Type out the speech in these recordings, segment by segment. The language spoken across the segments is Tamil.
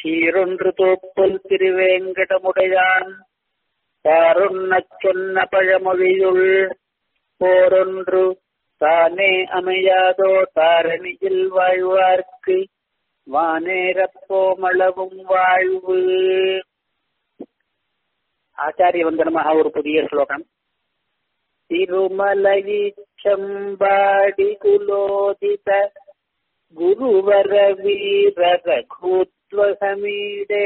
சீரொன்று தோப்புல் திருவேங்கடமுடையான் பாருண்ணச் சொன்ன பழமொழியுள் போரொன்று தானே அமையாதோ தாரணியில் வாழ்வார்க்கு வானேரப்போமளவும் வாழ்வு ஆச்சாரிய வந்தனமாக ஒரு புதிய ஸ்லோகம் திருமலயிச்சம்பாடி குலோதித குருவர வீர ரഘூத்வசமீடே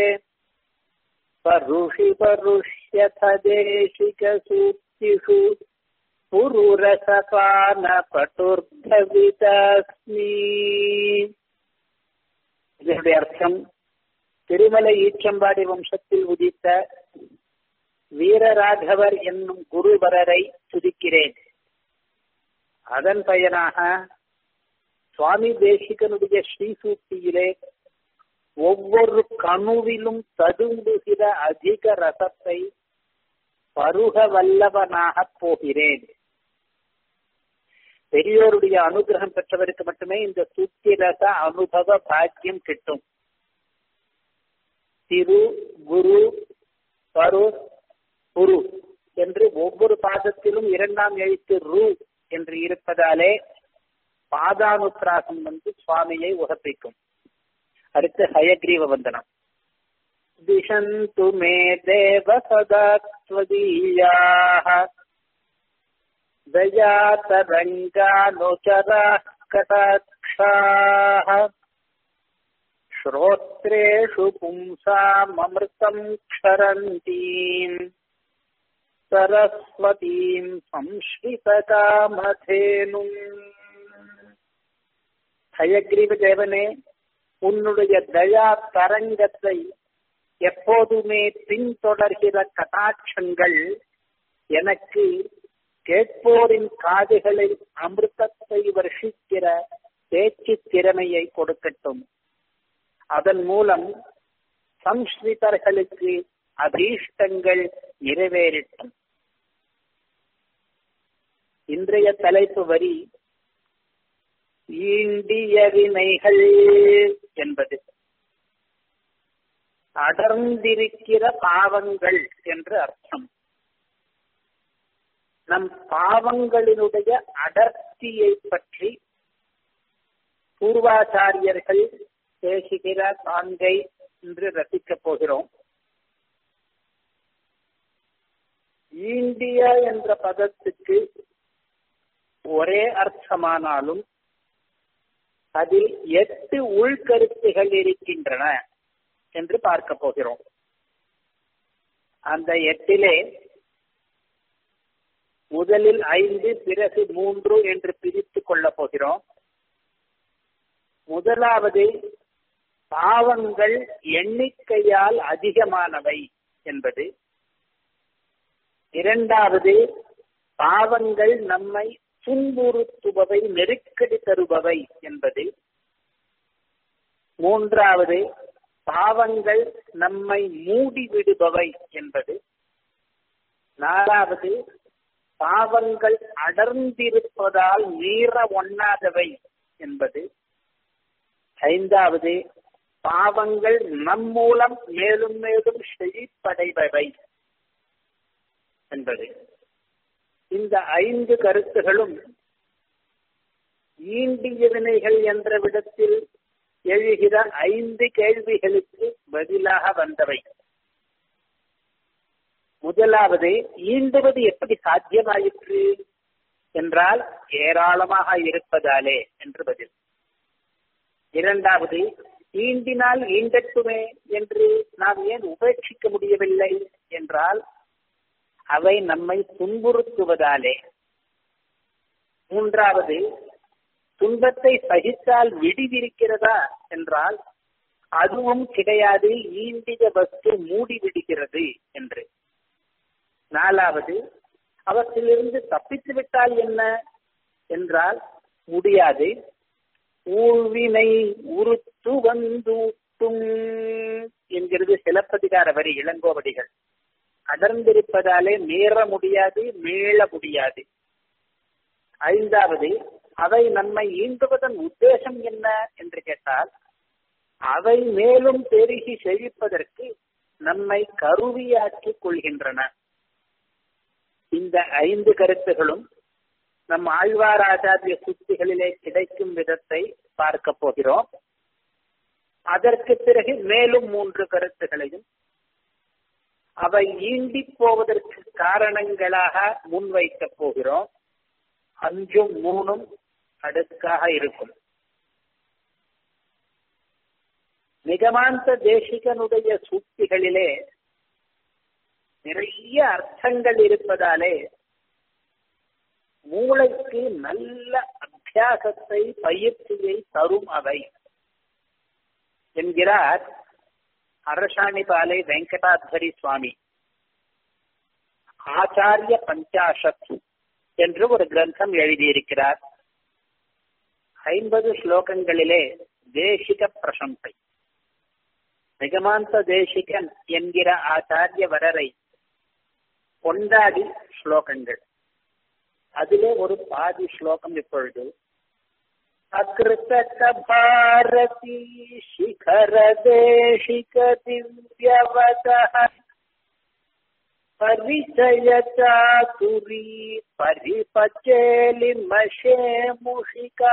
பருஷி பருஷ்யத தேசிக சூக்திஷு புருரசபான பட்டுர்பவிதாஸ்மி இதனுடைய அர்த்தம் திருமலை ஈச்சம்பாடி வம்சத்தில் உதித்த வீரராகவர் என்னும் குருவரரை துதிக்கிறேன் அதன் பயனாக சுவாமி தேசிகனுடைய ஸ்ரீசூக்தியிலே ஒவ்வொரு கணுவிலும் ததும்புகிற அதிக ரசத்தை பருக வல்லவனாக போகிறேன் பெரியோருடைய அனுகிரகம் பெற்றவருக்கு மட்டுமே இந்த சூக்தி ரச அனுபவ பாக்கியம் கிட்டும் திரு குரு பரு குரு என்று ஒவ்வொரு பாதத்திலும் இரண்டாம் எழுத்து ரு என்று இருப்பதாலே பாதானுத்ராகம் வந்து சுவாமியை உகப்பிக்கும் அடுத்து ஹயக்ரீவ வந்தனம் திசந்து மே தேவ சதா त्वदीयाः दयातरङ्गानुचराः कटाक्षाः श्रोत्रेषु पुंसाममृतम् क्षरन्तीम् सरस्वतीम् संश्रितकामधेनुम् ஹயக்ரீவ தேவனே உன்னுடைய தயா தரங்கத்தை எப்போதுமே பின்தொடர்கிற கட்டாட்சங்கள் எனக்கு கேட்போரின் காதுகளில் அமிர்தத்தை வருஷிக்கிற பேச்சு திறமையை கொடுக்கட்டும் அதன் மூலம் சம்ஸ்கிருதர்களுக்கு அபீஷ்டங்கள் நிறைவேறட்டும் இன்றைய தலைப்பு வரி ஈண்டிய வினைகள் என்பது அடர்ந்திருக்கிற பாவங்கள் என்று அர்த்தம் நம் பாவங்களினுடைய அடர்த்தியை பற்றி பூர்வாச்சாரியர்கள் பேசுகிற காண்கை என்று ரசிக்கப் போகிறோம் ஈண்டிய என்ற பதத்துக்கு ஒரே அர்த்தமானாலும் அதில் எட்டு உள்கருத்துகள் இருக்கின்றன என்று பார்க்க போகிறோம் அந்த எட்டிலே முதலில் ஐந்து பிறகு மூன்று என்று பிரித்துக் கொள்ளப் போகிறோம் முதலாவது பாவங்கள் எண்ணிக்கையால் அதிகமானவை என்பது இரண்டாவது பாவங்கள் நம்மை துன்புறுத்துபவை நெருக்கடி தருபவை என்பது மூன்றாவது பாவங்கள் நம்மை மூடி விடுபவை என்பது நாலாவது பாவங்கள் அடர்ந்திருப்பதால் மீற ஒண்ணாதவை என்பது ஐந்தாவது பாவங்கள் நம் மூலம் மேலும் மேலும் செழிப்படைபவை என்பது இந்த ஐந்து கருத்துகளும் ஈண்டிய வினைகள் என்ற விடத்தில் எழுகிற ஐந்து கேள்விகளுக்கு பதிலாக வந்தவை முதலாவது ஈண்டுவது எப்படி சாத்தியமாயிற்று என்றால் ஏராளமாக இருப்பதாலே என்று பதில் இரண்டாவது ஈண்டினால் ஈண்டட்டுமே என்று நாம் ஏன் உபேட்சிக்க முடியவில்லை என்றால் அவை நம்மை துன்புறுத்துவதாலே மூன்றாவது துன்பத்தை சகித்தால் விடிவிருக்கிறதா என்றால் அதுவும் கிடையாது ஈண்டிய வஸ்து மூடி விடுகிறது என்று நாலாவது அவற்றிலிருந்து தப்பித்து விட்டால் என்ன என்றால் முடியாது ஊழ்வினை உருத்து வந்தூட்டும் என்கிறது சிலப்பதிகார வரி இளங்கோவடிகள் அடர்ந்திருப்பதாலே மீற முடியாது மீள முடியாது ஐந்தாவது அவை நம்மை ஈண்டுவதன் உத்தேசம் என்ன என்று கேட்டால் அவை மேலும் பெருகி செழிப்பதற்கு நம்மை கருவியாக்கிக் கொள்கின்றன இந்த ஐந்து கருத்துகளும் நம் ஆழ்வாராச்சாரிய சுத்திகளிலே கிடைக்கும் விதத்தை பார்க்க போகிறோம் அதற்கு பிறகு மேலும் மூன்று கருத்துகளையும் அவை ஈண்டி போவதற்கு காரணங்களாக முன்வைக்கப் போகிறோம் அஞ்சும் மூணும் அடுக்காக இருக்கும் நிகமாந்த தேசிகனுடைய சூக்திகளிலே நிறைய அர்த்தங்கள் இருப்பதாலே மூளைக்கு நல்ல அத்தியாசத்தை பயிற்சியை தரும் அவை என்கிறார் அரசாணிபாலை வெங்கடாத்வரி சுவாமி ஆச்சாரிய பஞ்சாஷத் என்று ஒரு கிரந்தம் எழுதியிருக்கிறார் ஐம்பது ஸ்லோகங்களிலே தேசிக பிரசங்கை நிகமாந்த தேசிகன் என்கிற ஆச்சாரிய வரரை கொண்டாடி ஸ்லோகங்கள் அதிலே ஒரு பாதி ஸ்லோகம் இப்பொழுது அகிருத்தக பாரதி சிகர தேசிக திவ்யவத பரிச்சய சாதுரி பரிபச்சேலி மஷே முஷிகா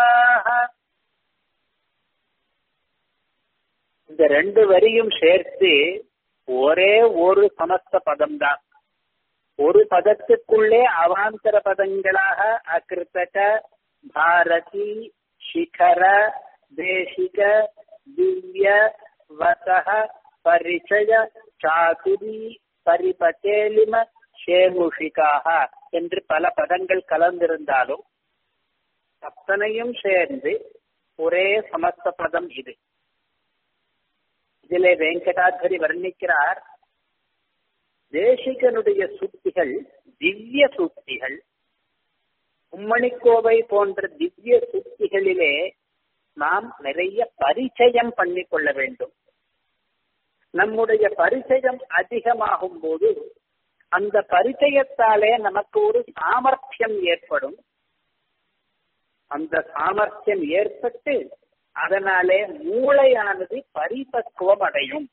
இந்த ரெண்டு வரியும் சேர்த்து ஒரே ஒரு சமஸ்த பதம் தான் ஒரு பதத்துக்குள்ளே அவாந்தர பதங்களாக அகிருத்தக பாரதி சிகர தேசிக திவ்ய வசக பரிச்சய சாதுரி பரிபச்சேலிம ஷேமுஷிகாக என்று பல பதங்கள் கலந்திருந்தாலும் அத்தனையும் சேர்ந்து ஒரே சமஸ்த பதம் இது இதிலே வெங்கடாதரி வர்ணிக்கிறார் தேசிகனுடைய சுத்திகள் திவ்ய சுத்திகள் உம்மணிக்கோவை போன்ற திவ்ய சுத்திகளிலே நாம் நிறைய பரிச்சயம் பண்ணிக் கொள்ள வேண்டும் நம்முடைய பரிச்சயம் அதிகமாகும் போது அந்த பரிச்சயத்தாலே நமக்கு ஒரு சாமர்த்தியம் ஏற்படும் அந்த சாமர்த்தியம் ஏற்பட்டு அதனாலே மூளையானது பரிபக்குவம் அடையும்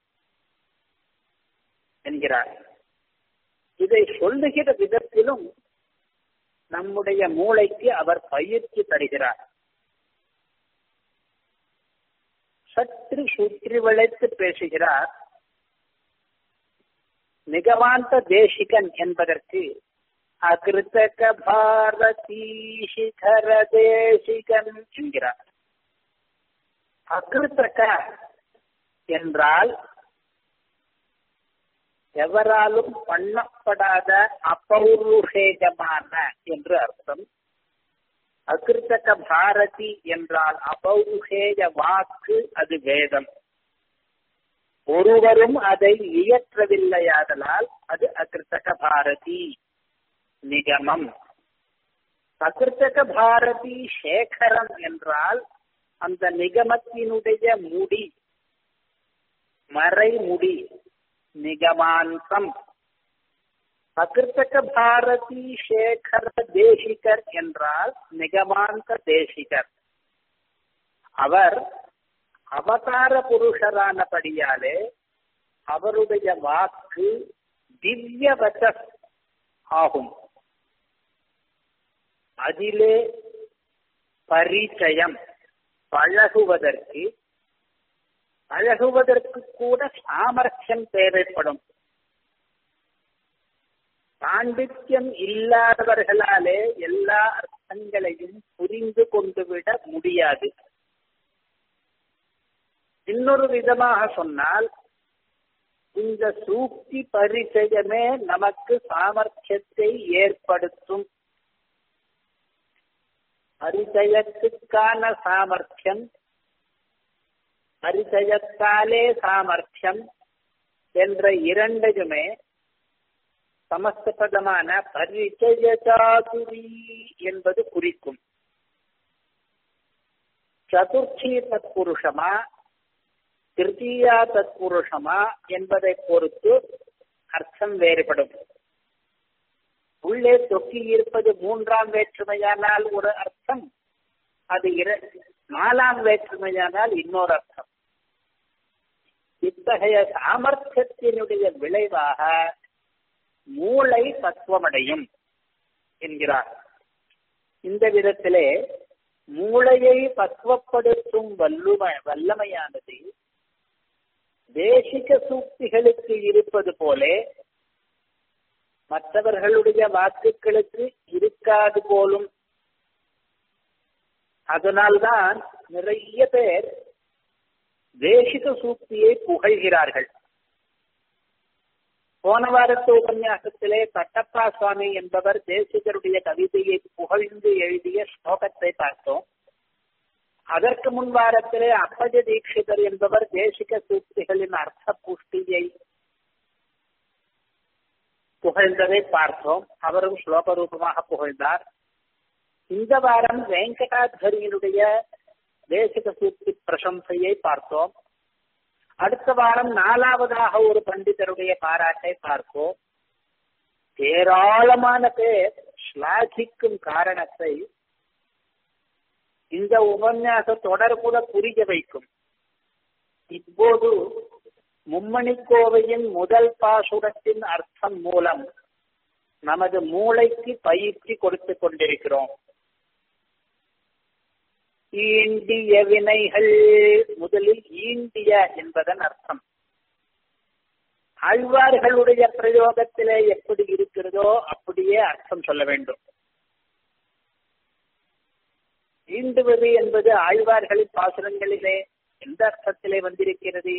என்கிறார் இதை சொல்லுகிற விதத்திலும் நம்முடைய மூளைக்கு அவர் பயிற்சி தருகிறார் சற்று சுற்றி வளைத்து பேசுகிறார் நிகமாந்த தேசிகன் என்பதற்கு அகிருத்தக பாரதி சிகர தேசிகன் என்கிறார் அகிருத்தக என்றால் எவராலும் பண்ணப்படாத அபௌருஷேகமான என்று அர்த்தம் அகிருத்தக பாரதி என்றால் அபௌருஷேய வாக்கு அது வேதம் ஒருவரும் அதை இயற்றவில்லையாதலால் அது அகிருத்தக பாரதி நிகமம் அகிருத்தக பாரதி சேகரம் என்றால் அந்த நிகமத்தினுடைய முடி மறைமுடி நிகமாந்தம் அகிருத்தக பாரதி சேகர தேசிகர் என்றால் நிகமாந்த தேசிகர் அவர் அவதார புருஷரானபடியாலே அவருடைய வாக்கு திவ்யவச்ச ஆகும் அதிலே பரிச்சயம் பழகுவதற்கு பழகுவதற்கு கூட சாமர்த்தியம் தேவைப்படும் பாண்டித்யம் இல்லாதவர்களாலே எல்லா அர்த்தங்களையும் புரிந்து கொண்டு விட முடியாது இன்னொரு விதமாக சொன்னால் இந்த சூக்தி பரிச்சயமே நமக்கு சாமர்த்தியத்தை ஏற்படுத்தும் பரிச்சயத்துக்கான சாமர்த்தியம் பரிச்சயத்தாலே சாமர்த்தியம் என்ற இரண்டையுமே சமஸ்தபதமான பரிச்சய சாதுரி என்பது குறிக்கும் சதுர்த்தி தத்புருஷமா திருத்தீயா தத்புருஷமா என்பதை பொறுத்து அர்த்தம் வேறுபடும் உள்ளே தொக்கி இருப்பது மூன்றாம் வேற்றுமையானால் ஒரு அர்த்தம் அது இர நாலாம் வேற்றுமையானால் இன்னொரு அர்த்தம் இத்தகைய சாமர்த்தியத்தினுடைய விளைவாக மூளை தத்துவமடையும் என்கிறார் இந்த விதத்திலே மூளையை பக்குவப்படுத்தும் வல்லும வல்லமையானது தேசிக சூக்திகளுக்கு இருப்பது போலே மற்றவர்களுடைய வாக்குகளுக்கு இருக்காது போலும் அதனால்தான் நிறைய பேர் தேசிக சூக்தியை புகழ்கிறார்கள் போன வாரத்து உபன்யாசத்திலே கட்டப்பா சுவாமி என்பவர் தேசிகருடைய கவிதையை புகழ்ந்து எழுதிய ஸ்லோகத்தை பார்த்தோம் அதற்கு முன் வாரத்திலே அப்பஜ தீட்சிதர் என்பவர் தேசிக சூக்திகளின் அர்த்த புஷ்டியை புகழ்ந்ததை பார்த்தோம் அவரும் ஸ்லோக ரூபமாக புகழ்ந்தார் இந்த வாரம் வெங்கடாதரியினுடைய தேசிக சூக்தி பிரசம்சையை பார்த்தோம் அடுத்த வாரம் நாலாவதாக ஒரு பண்டிதருடைய பாராட்டை பார்ப்போம் ஏராளமான பேர் ஸ்லாகிக்கும் காரணத்தை இந்த உபன்யாச தொடர் கூட புரிய வைக்கும் இப்போது மும்மணிக்கோவையின் முதல் பாசுரத்தின் அர்த்தம் மூலம் நமது மூளைக்கு பயிற்சி கொடுத்து கொண்டிருக்கிறோம் ஈண்டிய வினைகள் முதலில் ஈண்டிய என்பதன் அர்த்தம் ஆழ்வார்களுடைய பிரயோகத்திலே எப்படி இருக்கிறதோ அப்படியே அர்த்தம் சொல்ல வேண்டும் ஈண்டுவது என்பது ஆழ்வார்களின் பாசுரங்களிலே எந்த அர்த்தத்திலே வந்திருக்கிறது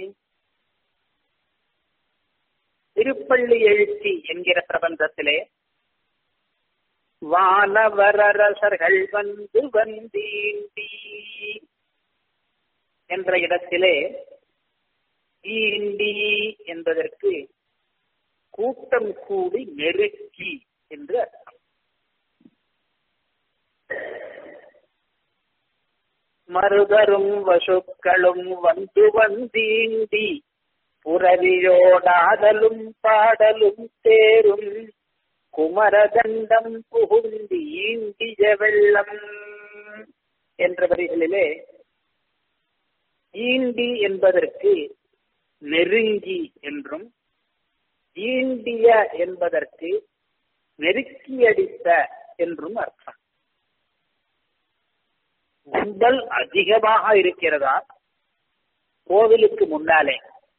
திருப்பள்ளி எழுச்சி என்கிற பிரபந்தத்திலே வானவரரசர்கள் வந்து வந்தீண்டி என்ற இடத்திலே ஈண்டி என்பதற்கு கூட்டம் கூடி நெருக்கி என்று அர்த்தம் மருதரும் வசுக்களும் வந்து வந்தீண்டி புறவியோடாதலும் பாடலும் தேரும் குமரதண்டம் புகுந்தி ஈண்டிய வெள்ளம் என்ற வரிகளிலே ஈண்டி என்பதற்கு நெருங்கி என்றும் ஈண்டிய என்பதற்கு நெருக்கியடித்த என்றும் அர்த்தம் கும்பல் அதிகமாக இருக்கிறதா கோவிலுக்கு முன்னாலே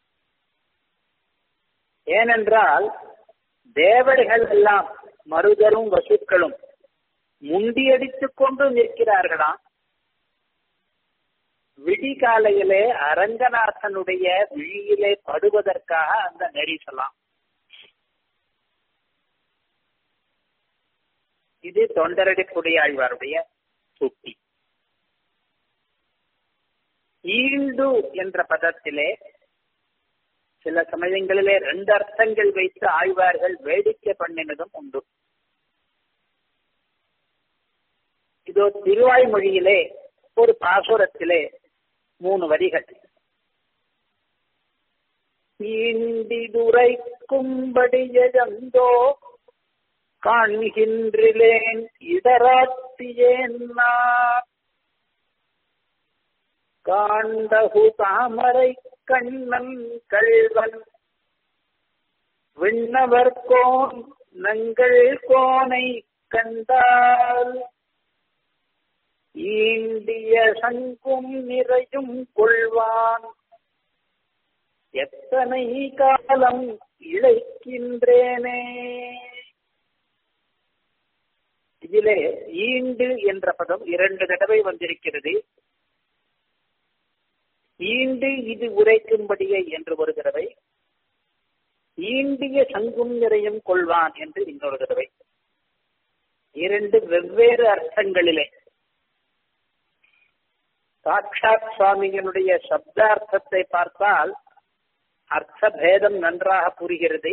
ஏனென்றால் தேவர்கள் எல்லாம் மருதரும் வசுக்களும் முண்டியடித்துக் கொண்டு நிற்கிறார்களாம் விடிகாலையிலே அரங்கநாதனுடைய விழியிலே படுவதற்காக அந்த நெரிசலாம் இது தொண்டரடி குடியாழ்வாருடைய சுட்டி ஈண்டு என்ற பதத்திலே சில சமயங்களிலே ரெண்டு அர்த்தங்கள் வைத்து ஆழ்வார்கள் வேடிக்கை பண்ணினதும் உண்டு இதோ திருவாய்மொழியிலே ஒரு பாசுரத்திலே மூணு வரிகள் ஈண்டிதுரைக்கும்படியந்தோ காண்கின்றிலேன் இடராட்டியேன் காண்டகு தாமரை கண்ணன் கள்வன் விண்ணவர் கோன் நங்கள் கோனை கண்டால் ஈண்டிய சங்கும் நிறையும் கொள்வான் எத்தனை காலம் இழைக்கின்றேனே இதிலே ஈண்டு என்ற பதம் இரண்டு தடவை வந்திருக்கிறது ஈண்டு இது உரைக்கும்படியே என்று ஒரு தடவை ஈண்டிய சங்கும் நிறையும் கொள்வான் என்று இன்னொரு தடவை இரண்டு வெவ்வேறு அர்த்தங்களிலே சாட்சாத் சுவாமியினுடைய சப்தார்த்தத்தை பார்த்தால் அர்த்த பேதம் நன்றாக புரிகிறது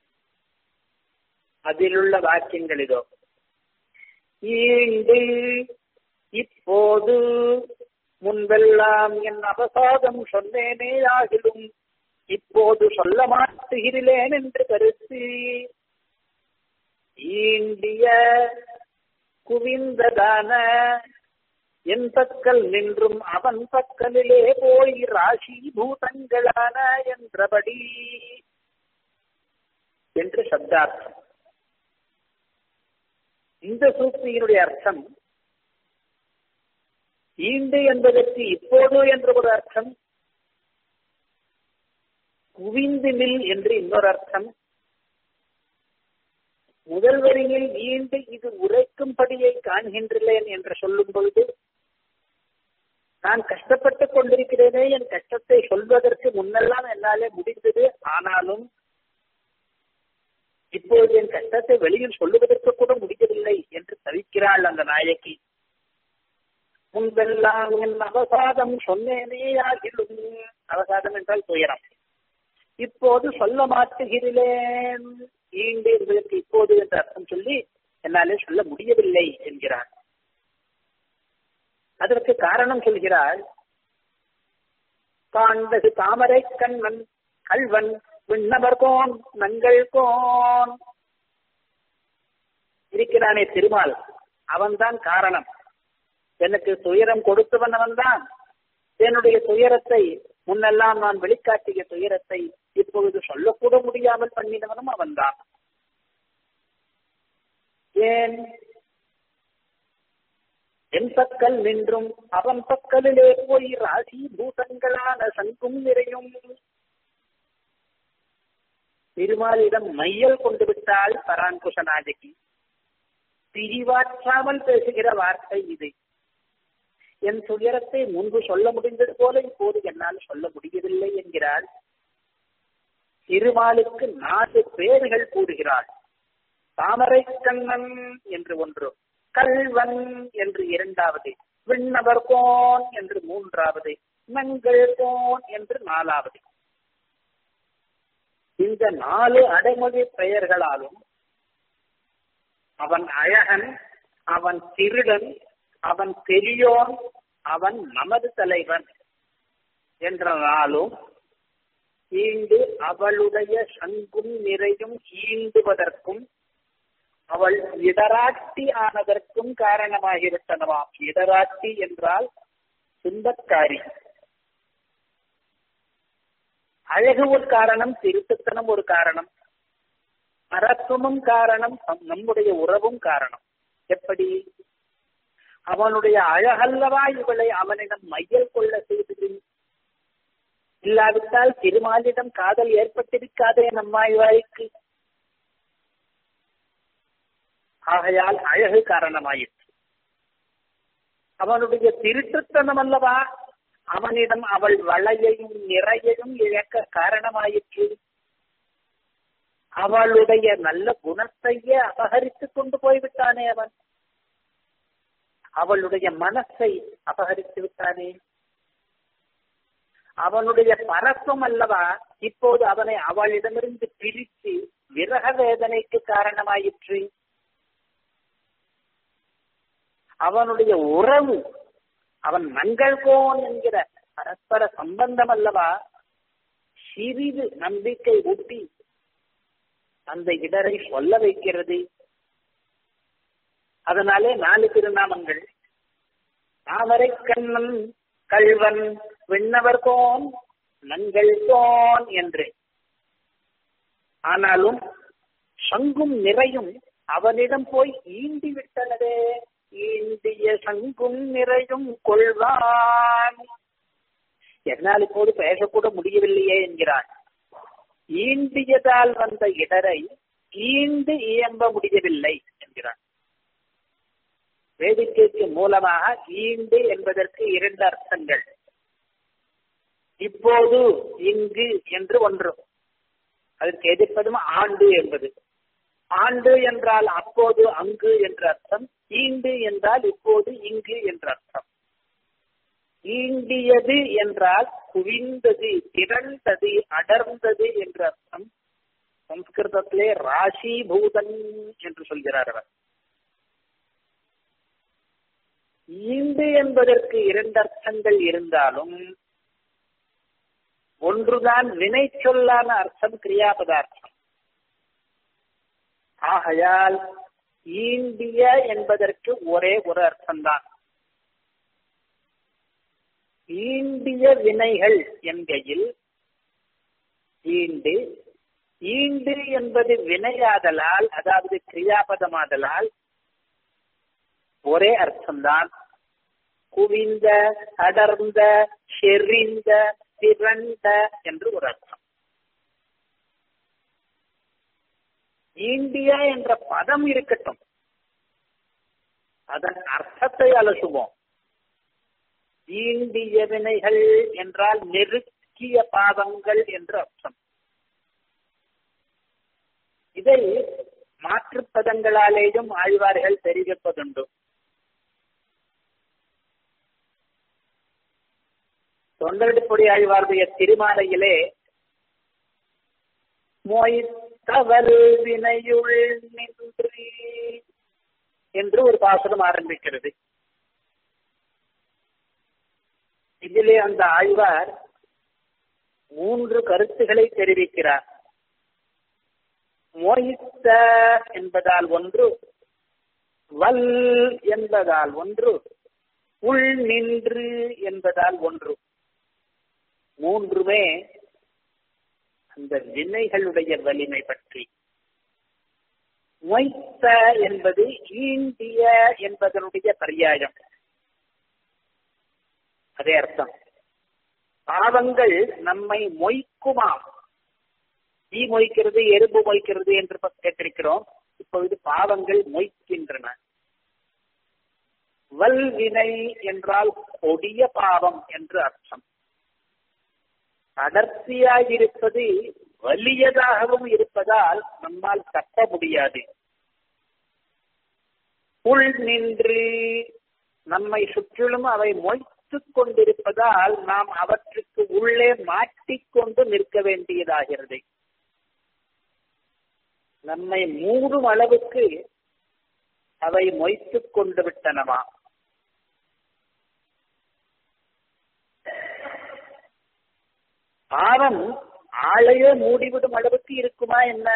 அதிலுள்ள வாக்கியங்கள் இதோ ஈண்டு இப்போது முன்பெல்லாம் என் அபசாதம் சொன்னேனே ஆகிலும் இப்போது சொல்ல மாட்டுகிறேன் என்று கருத்து ஈண்டிய குவிந்ததான என் பக்கல் நின்றும் அவன் பக்கலிலே போய் ராசி பூதங்களான என்றபடி என்று சப்தார்த்தம் இந்த சூக்தியினுடைய அர்த்தம் ஈண்டு என்பதற்கு இப்போது என்ற ஒரு அர்த்தம் குவிந்து நில் என்று இன்னொரு அர்த்தம் முதல் வரியில் ஈண்டு இது உரைக்கும்படியை காண்கின்றேன் என்று சொல்லும் பொழுது நான் கஷ்டப்பட்டுக் கொண்டிருக்கிறேனே என் கஷ்டத்தை சொல்வதற்கு முன்னெல்லாம் என்னாலே முடிந்தது ஆனாலும் இப்போது என் கஷ்டத்தை வெளியில் சொல்லுவதற்கு கூட முடியவில்லை என்று தவிக்கிறாள் அந்த நாயகி முன்பெல்லாம் என் அவசாதம் சொன்னேனே ஆகிலும் அவசாதம் என்றால் துயரம் இப்போது சொல்ல மாட்டுகிறேன் ஈண்டு என்பதற்கு இப்போது என்ற அர்த்தம் சொல்லி என்னாலே சொல்ல முடியவில்லை என்கிறார் அதற்கு காரணம் சொல்கிறாள் காண்டது தாமரை கண்வன் கல்வன் விண்ணவர் கோன் நங்கள் கோன் இருக்கிறானே திருமால் அவன்தான் காரணம் எனக்கு துயரம் கொடுத்தவன் அவன்தான் என்னுடைய துயரத்தை முன்னெல்லாம் நான் வெளிக்காட்டிய துயரத்தை இப்பொழுது சொல்லக்கூட முடியாமல் பண்ணினவனும் அவன்தான் ஏன் என் பக்கல் நின்றும் அவன் பக்கலிலே போய் ராசி பூதங்களான சங்கும் நிறையும் திருமாலிடம் மையல் கொண்டு விட்டால் பராங்குஷ நாயகி பிரிவாற்றாமல் பேசுகிற வார்த்தை இது என் துயரத்தை முன்பு சொல்ல முடிந்தது போல இப்போது என்னால் சொல்ல முடியவில்லை என்கிறாள் திருமாலுக்கு நாலு பேர்கள் கூறுகிறாள் தாமரை கண்ணன் என்று ஒன்று கல்வன் என்று இரண்டாவது விண்ணவர் கோன் என்று மூன்றாவது மங்கள் கோன் என்று நாலாவது இந்த நாலு அடைமொழி பெயர்களாலும் அவன் அழகன் அவன் திருடன் அவன் பெரியோன் அவன் நமது தலைவன் என்றனாலும் ஈண்டு அவளுடைய சங்கும் நிறையும் ஈண்டுவதற்கும் அவள் இடராட்டி ஆனதற்கும் காரணமாகிவிட்டனவாம் இடராட்டி என்றால் துன்பக்காரி அழகு ஒரு காரணம் திருட்டுத்தனம் ஒரு காரணம் மரத்துவமும் காரணம் நம்முடைய உறவும் காரணம் எப்படி அவனுடைய அழகல்லவா இவளை அவனிடம் மையல் கொள்ள செய்தது இல்லாவிட்டால் திருமாலிடம் காதல் ஏற்பட்டிருக்காதே நம்மாய்வாய்க்கு ஆகையால் அழகு காரணமாயிற்று அவனுடைய திருட்டுத்தனம் அல்லவா அவனிடம் அவள் வளையையும் நிறையையும் இழக்க காரணமாயிற்று அவளுடைய நல்ல குணத்தையே அபகரித்துக் கொண்டு போய்விட்டானே அவன் அவளுடைய மனசை அபகரித்து விட்டானே அவனுடைய பரத்துவம் அல்லவா இப்போது அவனை அவளிடமிருந்து பிரித்து விரக வேதனைக்கு காரணமாயிற்று அவனுடைய உறவு அவன் மங்கள்கோன் என்கிற பரஸ்பர சம்பந்தம் அல்லவா சிறிது நம்பிக்கை ஊட்டி அந்த இடரை சொல்ல வைக்கிறது அதனாலே நாலு திருநாமங்கள் தாமரை கண்ணன் கல்வன் விண்ணவர் கோன் நங்கள் கோன் என்று ஆனாலும் சங்கும் நிறையும் அவனிடம் போய் ஈண்டி விட்டனதே ஈண்டிய சங்கும் நிறையும் கொள்வான் என்னால் இப்போது பேசக்கூட முடியவில்லையே என்கிறான் ஈண்டியதால் வந்த இடரை ஈண்டு இயம்ப முடியவில்லை என்கிறான் வேடிக்கைக்கு மூலமாக ஈண்டு என்பதற்கு இரண்டு அர்த்தங்கள் இப்போது இங்கு என்று ஒன்று அதற்கு எதிர்ப்பதும் ஆண்டு என்பது ஆண்டு என்றால் அப்போது அங்கு என்ற அர்த்தம் ஈண்டு என்றால் இப்போது இங்கு என்ற அர்த்தம் ஈண்டியது என்றால் குவிந்தது திரண்டது அடர்ந்தது என்ற அர்த்தம் சம்ஸ்கிருதத்திலே ராசிபூதன் என்று சொல்கிறார் அவர் ஈண்டு என்பதற்கு இரண்டு அர்த்தங்கள் இருந்தாலும் ஒன்றுதான் வினை சொல்லான அர்த்தம் கிரியாபதார்த்தம் ஆகையால் ஈண்டிய என்பதற்கு ஒரே ஒரு அர்த்தம்தான் ஈண்டிய வினைகள் என்கையில் ஈண்டு ஈண்டு என்பது வினையாதலால் அதாவது கிரியாபதமாதலால் ஒரே அர்த்தம்தான் குவிந்த அடர்ந்த செறிந்த திரண்ட என்று ஒரு அர்த்தம் இந்தியா என்ற பதம் இருக்கட்டும் அதன் அர்த்தத்தை அலசுவோம் ஈண்டிய வினைகள் என்றால் நெருக்கிய பாதங்கள் என்று அர்த்தம் இதை மாற்று பதங்களாலேயும் ஆழ்வார்கள் தெரிவிப்பதுண்டு தொண்டடிப்பொடி ஆழ்வாருடைய திருமாலையிலே மொய்த்தவல் வினையுள் நின்று என்று ஒரு பாசனம் ஆரம்பிக்கிறது இதிலே அந்த ஆழ்வார் மூன்று கருத்துக்களை தெரிவிக்கிறார் மோயித்த என்பதால் ஒன்று வல் என்பதால் ஒன்று உள் நின்று என்பதால் ஒன்று மூன்றுமே அந்த வினைகளுடைய வலிமை பற்றி மொய்த்த என்பது ஈண்டிய என்பதனுடைய பரியாயம் அதே அர்த்தம் பாவங்கள் நம்மை மொய்க்குமாம் ஈ மொய்க்கிறது எறும்பு மொய்க்கிறது என்று கேட்டிருக்கிறோம் இப்பொழுது பாவங்கள் மொய்க்கின்றன வல்வினை என்றால் கொடிய பாவம் என்று அர்த்தம் அடர்த்தியாயிருப்பது வலியதாகவும் இருப்பதால் நம்மால் தப்ப முடியாது உள் நின்று நம்மை சுற்றிலும் அவை மொய்த்துக் கொண்டிருப்பதால் நாம் அவற்றுக்கு உள்ளே மாட்டிக்கொண்டு நிற்க வேண்டியதாகிறது நம்மை மூடும் அளவுக்கு அவை மொய்த்துக் கொண்டு விட்டனவா பாவம் ஆளையே மூடிவிடும் அளவுக்கு இருக்குமா என்ன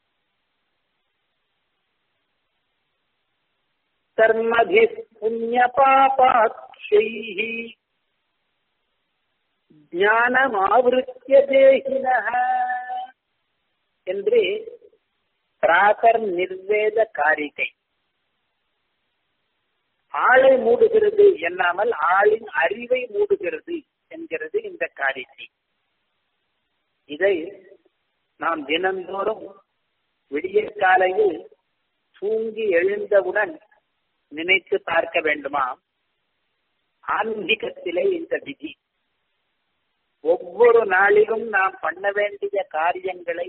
கர்மபி புண்ணிய பாபாட்சை ஞானமாவிருத்திய தேகின என்று பிராகர் நிர்வேத காரிகை ஆளை மூடுகிறது என்னாமல் ஆளின் அறிவை மூடுகிறது என்கிறது இந்த காரிகை இதை நாம் தினந்தோறும் விடிய காலையில் தூங்கி எழுந்தவுடன் நினைத்து பார்க்க வேண்டுமா ஆன்மீகத்திலே இந்த விதி ஒவ்வொரு நாளிலும் நாம் பண்ண வேண்டிய காரியங்களை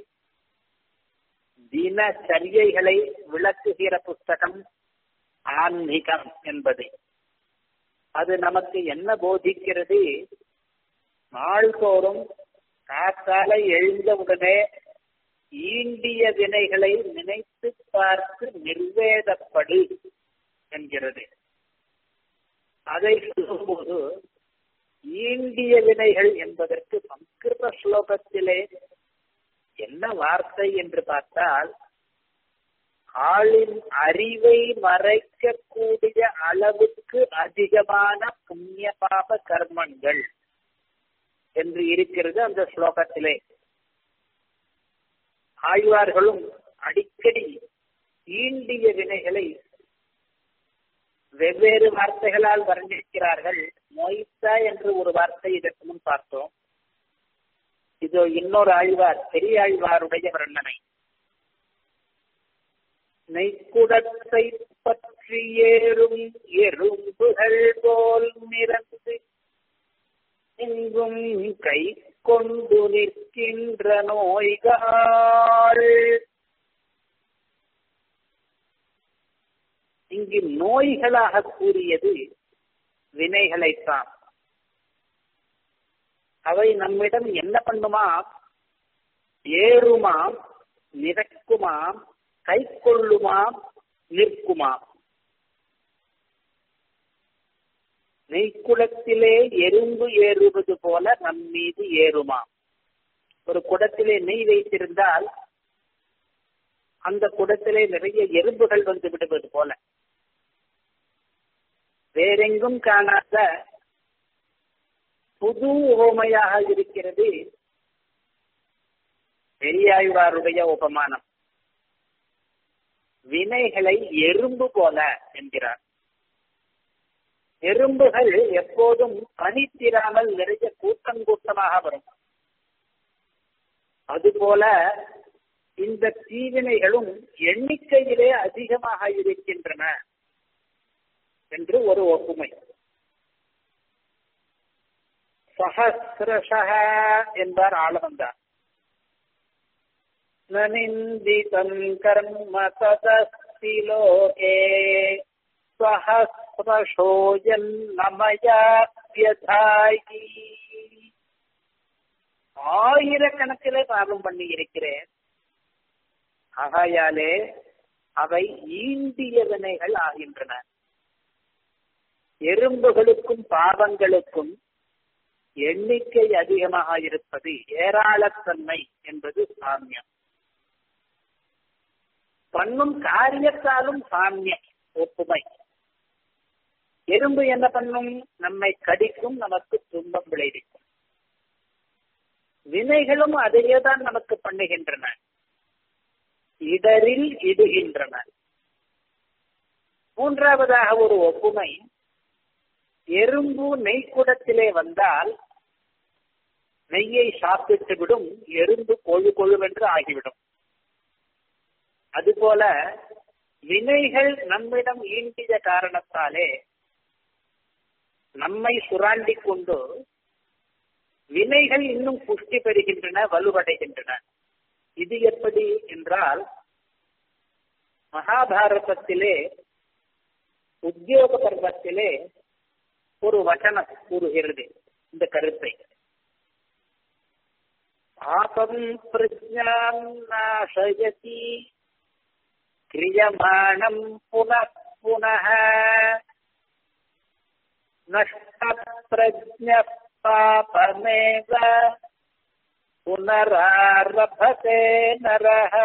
தினச்சரியைகளை விளக்குகிற புஸ்தகம் ஆன்மீகம் என்பது அது நமக்கு என்ன போதிக்கிறது நாள்தோறும் காத்தாலை எழுந்தவுடனே ஈண்டிய வினைகளை நினைத்து பார்த்து நிர்வேதப்படு என்கிறது அதை சொல்லும்போது ஈண்டிய வினைகள் என்பதற்கு சம்ஸ்கிருத ஸ்லோகத்திலே என்ன வார்த்தை என்று பார்த்தால் ஆளின் அறிவை மறைக்கக்கூடிய அளவுக்கு அதிகமான புண்ணிய பாப கர்மங்கள் என்று இருக்கிறது அந்த ஸ்லோகத்திலே ஆழ்வார்களும் அடிக்கடி ஈண்டிய வினைகளை வெவ்வேறு வார்த்தைகளால் வர்ணிக்கிறார்கள் மொய்த்த என்று ஒரு வார்த்தை இதற்கு முன் பார்த்தோம் இதோ இன்னொரு ஆழ்வார் பெரிய ஆழ்வாருடைய வர்ணனை நெய்க்குடத்தை பற்றி ஏறும் எறும்புகள் போல் நிறந்து எங்கும் கை கொண்டு நிற்கின்ற நோய்கள் இங்கு நோய்களாக கூறியது வினைகளைத்தான் அவை நம்மிடம் என்ன பண்ணுமாம் ஏறுமாம் நிறக்குமாம் கை கொள்ளுமாம் நிற்குமாம் நெய்க்குளத்திலே எறும்பு ஏறுவது போல நம் மீது ஏறுமாம் ஒரு குடத்திலே நெய் வைத்திருந்தால் அந்த குடத்திலே நிறைய எறும்புகள் வந்து விடுவது போல வேறெங்கும் காணாத புது உவமையாக இருக்கிறது பெரியாழ்வாருடைய உபமானம் வினைகளை எறும்பு போல என்கிறார் எறும்புகள் எப்போதும் பனித்திராமல் நிறைய கூட்டம் கூட்டமாக வரும் அதுபோல இந்த தீவினைகளும் எண்ணிக்கையிலே அதிகமாக இருக்கின்றன என்று ஒரு ஒப்புமை சஹசிரஷ என்பார் ஆளவந்தார் நனிந்திதம் கர்ம ததஸ்தி லோகே சஹசிரஷோ ஜன்மயாத்யதாயி ஆயிரக்கணக்கிலே பாவம் பண்ணி இருக்கிறேன் ஆகையாலே அவை ஈண்டிய வினைகள் ஆகின்றன எறும்புகளுக்கும் பாவங்களுக்கும் எண்ணிக்கை அதிகமாக இருப்பது ஏராளத்தன்மை என்பது சாமியம் பண்ணும் காரியத்தாலும் சாமியம் ஒப்புமை எறும்பு என்ன பண்ணும் நம்மை கடிக்கும் நமக்கு துன்பம் விளைவிக்கும் வினைகளும் அதையே தான் நமக்கு பண்ணுகின்றன இடரில் இடுகின்றன மூன்றாவதாக ஒரு ஒப்புமை எறும்பு நெய்க்குடத்திலே வந்தால் நெய்யை சாப்பிட்டு விடும் எறும்பு கொழு கொழுவென்று ஆகிவிடும் அதுபோல வினைகள் நம்மிடம் ஈண்டிய காரணத்தாலே நம்மை சுராண்டி கொண்டு வினைகள் இன்னும் புஷ்டி பெறுகின்றன வலுவடைகின்றன இது எப்படி என்றால் மகாபாரதத்திலே உத்தியோக பர்வத்திலே ஒரு வசனம் கூறுகிறது இந்த கருத்தை பாபம் பிரஜாம் நாசயதி கிரியமாணம் புன புனः நஷ்ட பிரஜ பாபமேவ புனராரபதே நரஹ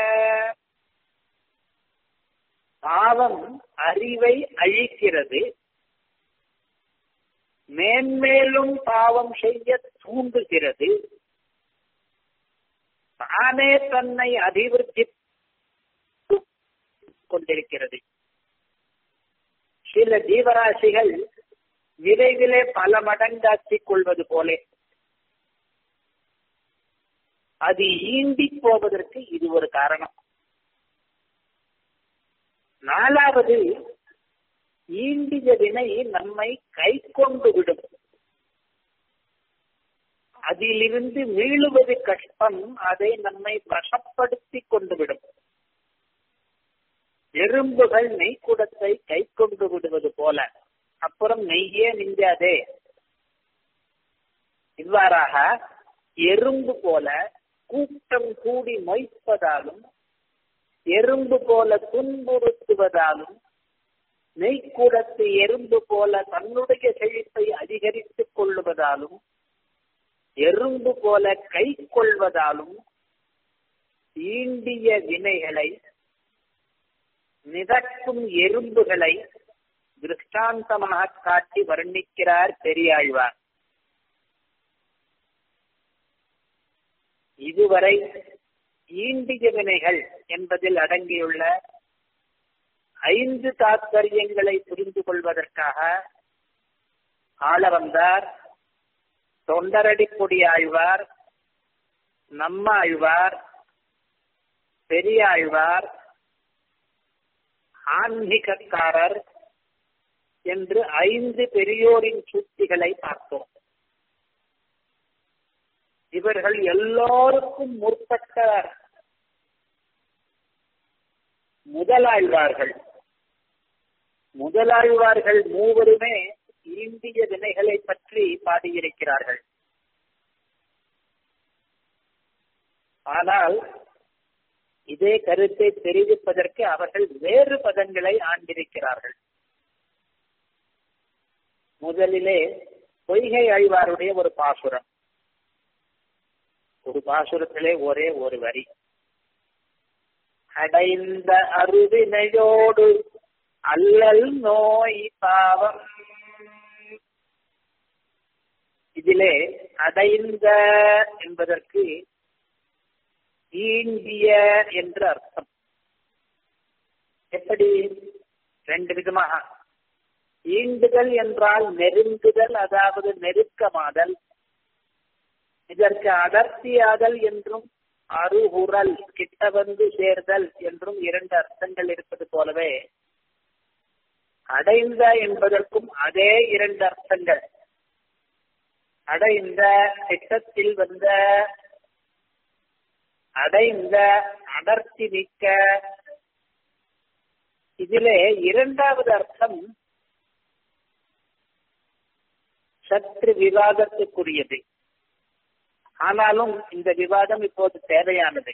பாவம் அறிவை அழிக்கிறது மேன்மேலும் பாவம் செய்ய தூண்டுகிறது தானே தன்னை அபிவிருத்தி கொண்டிருக்கிறது சில ஜீவராசிகள் விரைவிலே பல மடங்காக்கிக் கொள்வது போலே அது ஈண்டி போவதற்கு இது ஒரு காரணம் நாலாவது ஈண்டிய வினை நம்மை கை கொண்டு விடும் அதிலிருந்து மீளுவது கஷ்டம் அதை நம்மை வசப்படுத்தி கொண்டு விடும் எறும்புகள் நெய்க்குடத்தை கை கொண்டு விடுவது போல அப்புறம் நெய்யே நிஞ்சாதே இவ்வாறாக எறும்பு போல கூட்டம் கூடி மொய்ப்பதாலும் எறும்பு போல துன்புறுத்துவதாலும் நெய்க்கூடத்து எறும்பு போல தன்னுடைய செழிப்பை அதிகரித்துக் கொள்ளுவதாலும் எறும்பு போல கை கொள்வதாலும் ஈண்டிய வினைகளை மிதக்கும் எறும்புகளை திருஷ்டாந்தமாக காட்டி வர்ணிக்கிறார் பெரியாழ்வார் இதுவரை ஈண்டிய வினைகள் என்பதில் அடங்கியுள்ள ஐந்து தாத்பரியங்களை புரிந்து கொள்வதற்காக ஆள வந்தார் தொண்டரடிப்பொடி ஆழ்வார் நம்ம ஆழ்வார் பெரியாழ்வார் ஆன்மீகக்காரர் என்று ஐந்து பெரியோரின் சூழ்ச்சிகளை பார்த்தோம் இவர்கள் எல்லோருக்கும் முற்பட்ட முதலாழ்வார்கள் முதலாழ்வார்கள் மூவருமே இந்திய வினைகளை பற்றி பாடியிருக்கிறார்கள் ஆனால் இதே கருத்தை தெரிவிப்பதற்கு அவர்கள் வேறு பதங்களை ஆண்டிருக்கிறார்கள் முதலிலே பொய்கை ஆழ்வாருடைய ஒரு பாசுரம் ஒரு பாசுரத்திலே ஒரே ஒரு வரி அடைந்த அருவினையோடு அல்லல் நோய் பாவம் இதிலே அடைந்த என்பதற்கு ஈண்டிய என்று அர்த்தம் எப்படி ரெண்டு விதமாக ஈண்டுதல் என்றால் நெருங்குதல் அதாவது நெருக்கமாதல் இதற்கு அடர்த்தியாதல் என்றும் அருகுரல் கிட்ட வந்து சேர்தல் என்றும் இரண்டு அர்த்தங்கள் இருப்பது போலவே அடைந்த என்பதற்கும் அதே இரண்டு அர்த்தங்கள் அடைந்த திட்டத்தில் வந்த அடைந்த அடர்த்தி மிக்க இதிலே இரண்டாவது அர்த்தம் சற்று விவாதத்துக்குரியது ஆனாலும் இந்த விவாதம் இப்போது தேவையானது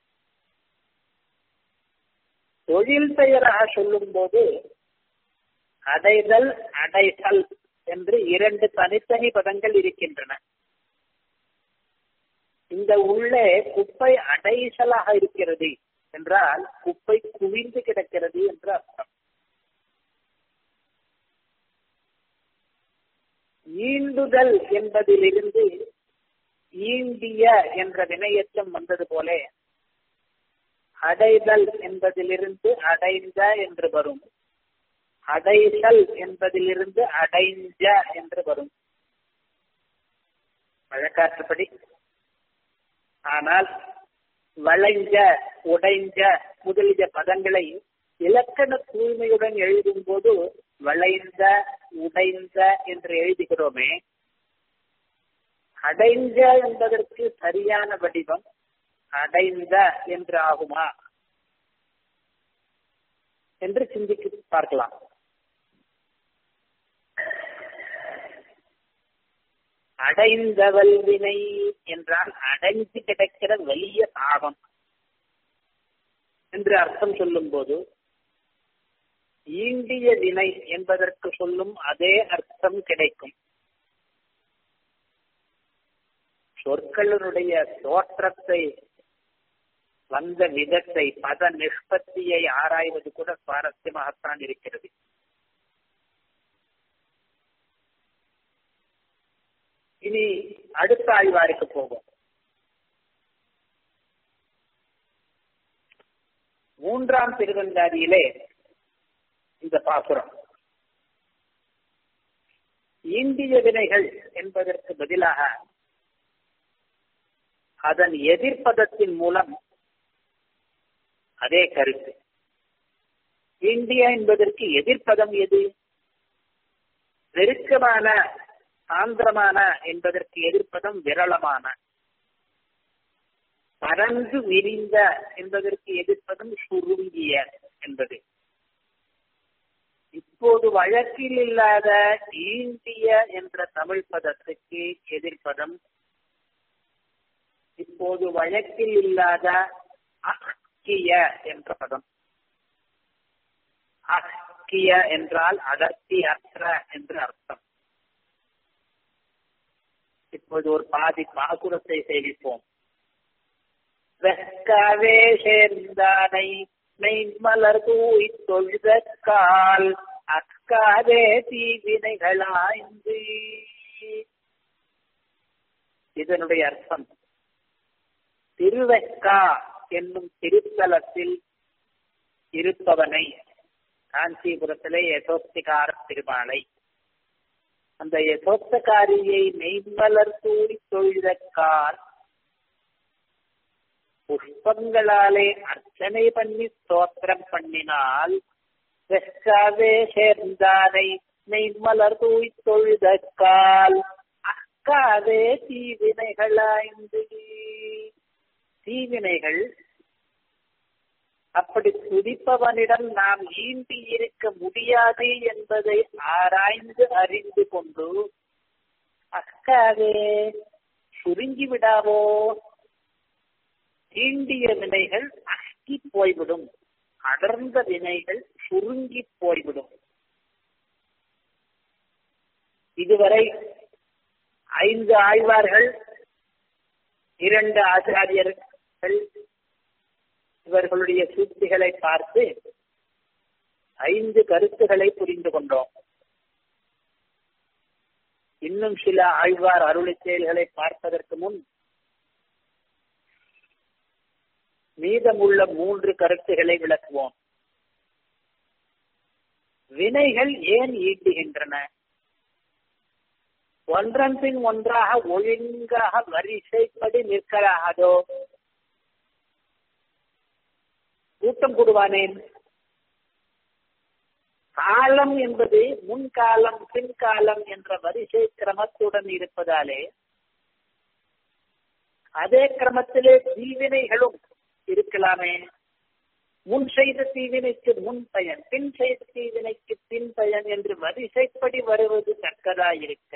தொழில் பெயராக சொல்லும் போது அடைதல் அடைதல் என்று இரண்டு தனித்தனி பதங்கள் இருக்கின்றன இந்த உள்ளே குப்பை அடைசலாக இருக்கிறது என்றால் குப்பை குவிந்து கிடக்கிறது என்று அர்த்தம் ஈண்டுதல் என்பதிலிருந்து ஈண்டிய என்ற வினையச்சம் வந்தது போல அடைதல் என்பதிலிருந்து அடைந்த என்று வரும் அடைதல் என்பதிலிருந்து அடைஞ்ச என்று வரும் வழக்காற்றுப்படி ஆனால் வளைஞ்ச உடைஞ்ச முதலிய பதங்களை இலக்கண தூய்மையுடன் எழுதும் போது வளைந்த உடைந்த என்று எழுதுகிறோமே அடைஞ்ச என்பதற்கு சரியான வடிவம் அடைந்த என்று ஆகுமா என்று சிந்தித்து பார்க்கலாம் அடைந்த வல்வினை என்றால் அடைந்து கிடக்கிற வலிய தாகம் என்று அர்த்தம் சொல்லும் போது ஈண்டிய வினை என்பதற்கு சொல்லும் அதே அர்த்தம் கிடைக்கும் சொற்களினுடைய தோற்றத்தை வந்த விதத்தை பத நிஷ்பத்தியை ஆராய்வது கூட சுவாரஸ்யமாகத்தான் இருக்கிறது இனி அடுத்த ஆய்வாருக்கு போவோம் மூன்றாம் திருவந்தாதியிலே இந்த பாசுரம் இந்திய வினைகள் என்பதற்கு பதிலாக அதன் எதிர்ப்பதத்தின் மூலம் அதே கருத்து இந்தியா என்பதற்கு எதிர்ப்பதம் எது நெருக்கமான சாந்திரமான என்பதற்கு எதிர்ப்பதம் விரளமான பரந்து விரிந்த என்பதற்கு எதிர்ப்பதும் சுருங்கிய என்பது இப்போது வழக்கில் இல்லாத ஈண்டிய என்ற தமிழ் பதத்துக்கு எதிர்ப்பதம் இப்போது வழக்கில் இல்லாத அக்கிய என்ற பதம் அக்கிய என்றால் அடர்த்தி அற்ற என்று அர்த்தம் இப்போது ஒரு பாதி பாசுரத்தை சேவிப்போம் வெக்கவே சேர்ந்தானை மெய்மலர் தூய் தொழுத கால் அக்காதே தீவினைகளாய்ந்து இதனுடைய அர்த்தம் திருவெக்கா என்னும் திருத்தலத்தில் இருப்பவனை காஞ்சிபுரத்திலே யசோக்திகார திருமாலை அந்த யசோக்தகாரியை மெய்மலர் தூடி தொழுதக்கால் புஷ்பங்களாலே அர்ச்சனை பண்ணி ஸ்தோத்திரம் பண்ணினால் வெக்காவே சேர்ந்தானை மெய்மலர் தூய் தொழுதக்கால் அக்காவே தீவினைகளாய்ந்து தீவினைகள் அப்படி துடிப்பவனிடம் நாம் ஈண்டி இருக்க முடியாது என்பதை ஆராய்ந்து அறிந்து கொண்டு அக்காவே சுருங்கி விடாவோ ஈண்டிய வினைகள் அஸ்கி போய்விடும் அடர்ந்த வினைகள் சுருங்கி போய்விடும் இதுவரை ஐந்து ஆழ்வார்கள் இரண்டு ஆச்சாரியர்கள் இவர்களுடைய சூழ்ச்சிகளை பார்த்து ஐந்து கருத்துக்களை புரிந்து கொண்டோம் இன்னும் சில ஆழ்வார் அருளி செயல்களை பார்ப்பதற்கு முன் மீதமுள்ள மூன்று கருத்துகளை விளக்குவோம் வினைகள் ஏன் ஈட்டுகின்றன ஒன்றன் பின் ஒன்றாக ஒழுங்காக வரிசைப்படி நிற்கலாகாதோ கூட்டம் கூடுவானேன் காலம் என்பது முன்காலம் பின்காலம் என்ற வரிசை கிரமத்துடன் இருப்பதாலே அதே கிரமத்திலே தீவினைகளும் இருக்கலாமே முன் செய்த தீவினைக்கு முன் பயன் பின் செய்த தீவினைக்கு பின் பயன் என்று வரிசைப்படி வருவது தக்கதா இருக்க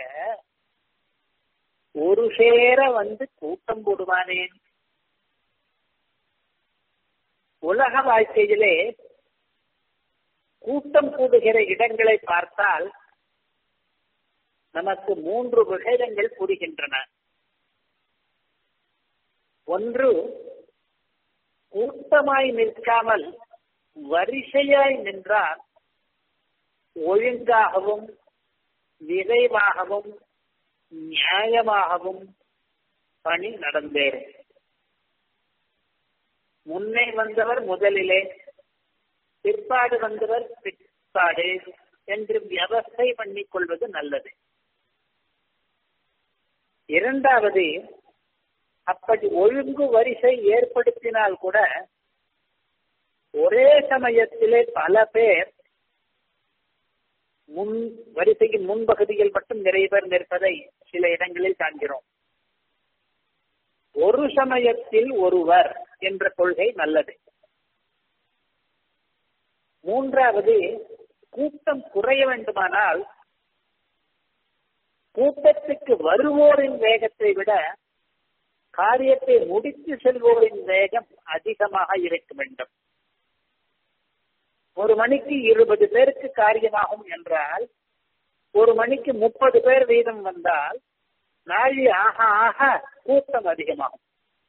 ஒரு சேர வந்து கூட்டம் போடுவானேன் உலக வாழ்க்கையிலே கூட்டம் கூடுகிற இடங்களை பார்த்தால் நமக்கு மூன்று விஷயங்கள் புரிகின்றன ஒன்று கூட்டமாய் நிற்காமல் வரிசையாய் நின்றால் ஒழுங்காகவும் விரைவாகவும் நியாயமாகவும் பணி நடந்தேறும் முன்னே வந்தவர் முதலிலே பிற்பாடு வந்தவர் பிற்பாடு என்று வியவஸ்தை பண்ணிக் கொள்வது நல்லது இரண்டாவது அப்படி ஒழுங்கு வரிசை ஏற்படுத்தினால் கூட ஒரே சமயத்திலே பல பேர் முன் வரிசையின் முன்பகுதியில் மட்டும் நிறைய பேர் நிற்பதை சில இடங்களில் காண்கிறோம் ஒரு சமயத்தில் ஒருவர் என்ற கொள்கை நல்லது மூன்றாவது கூட்டம் குறைய வேண்டுமானால் கூட்டத்துக்கு வருவோரின் வேகத்தை விட காரியத்தை முடித்து செல்வோரின் வேகம் அதிகமாக இருக்க வேண்டும் ஒரு மணிக்கு இருபது பேருக்கு காரியமாகும் என்றால் ஒரு மணிக்கு முப்பது பேர் வீதம் வந்தால் நாழி ஆக ஆக கூட்டம் அதிகமாகும்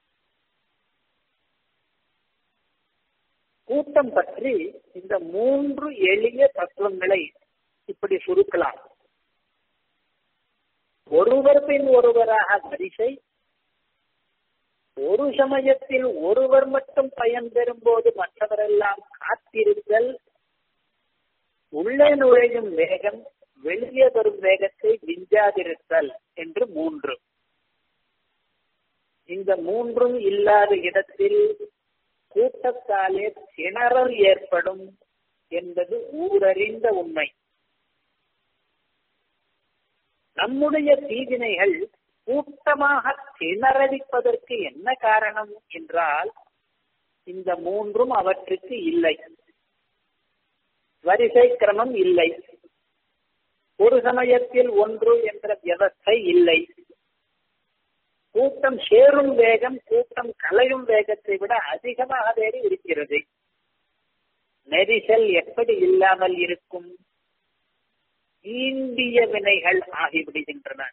கூட்டம் பற்றி இந்த மூன்று எளிய தத்துவங்களை இப்படி சுருக்கலாம் ஒருவர் பின் ஒருவராக வரிசை ஒரு சமயத்தில் ஒருவர் மட்டும் பயன் பெறும்போது மற்றவரெல்லாம் காத்திருத்தல் உள்ளே நுழையும் வேகம் வெளியே வரும் வேகத்தை விஞ்சாதிருத்தல் என்று மூன்று இந்த மூன்றும் இல்லாத இடத்தில் கூட்டத்தாலே திணறல் ஏற்படும் என்பது ஊரறிந்த உண்மை நம்முடைய தீவினைகள் கூட்டமாக திணறடிப்பதற்கு என்ன காரணம் என்றால் இந்த மூன்றும் அவற்றுக்கு இல்லை வரிசை கிரமம் இல்லை ஒரு சமயத்தில் ஒன்று என்ற வியவஸ்தை இல்லை கூட்டம் சேரும் வேகம் கூட்டம் கலையும் வேகத்தை விட அதிகமாக வேறு இருக்கிறது நெரிசல் எப்படி இல்லாமல் இருக்கும் ஈண்டிய வினைகள் ஆகிவிடுகின்றன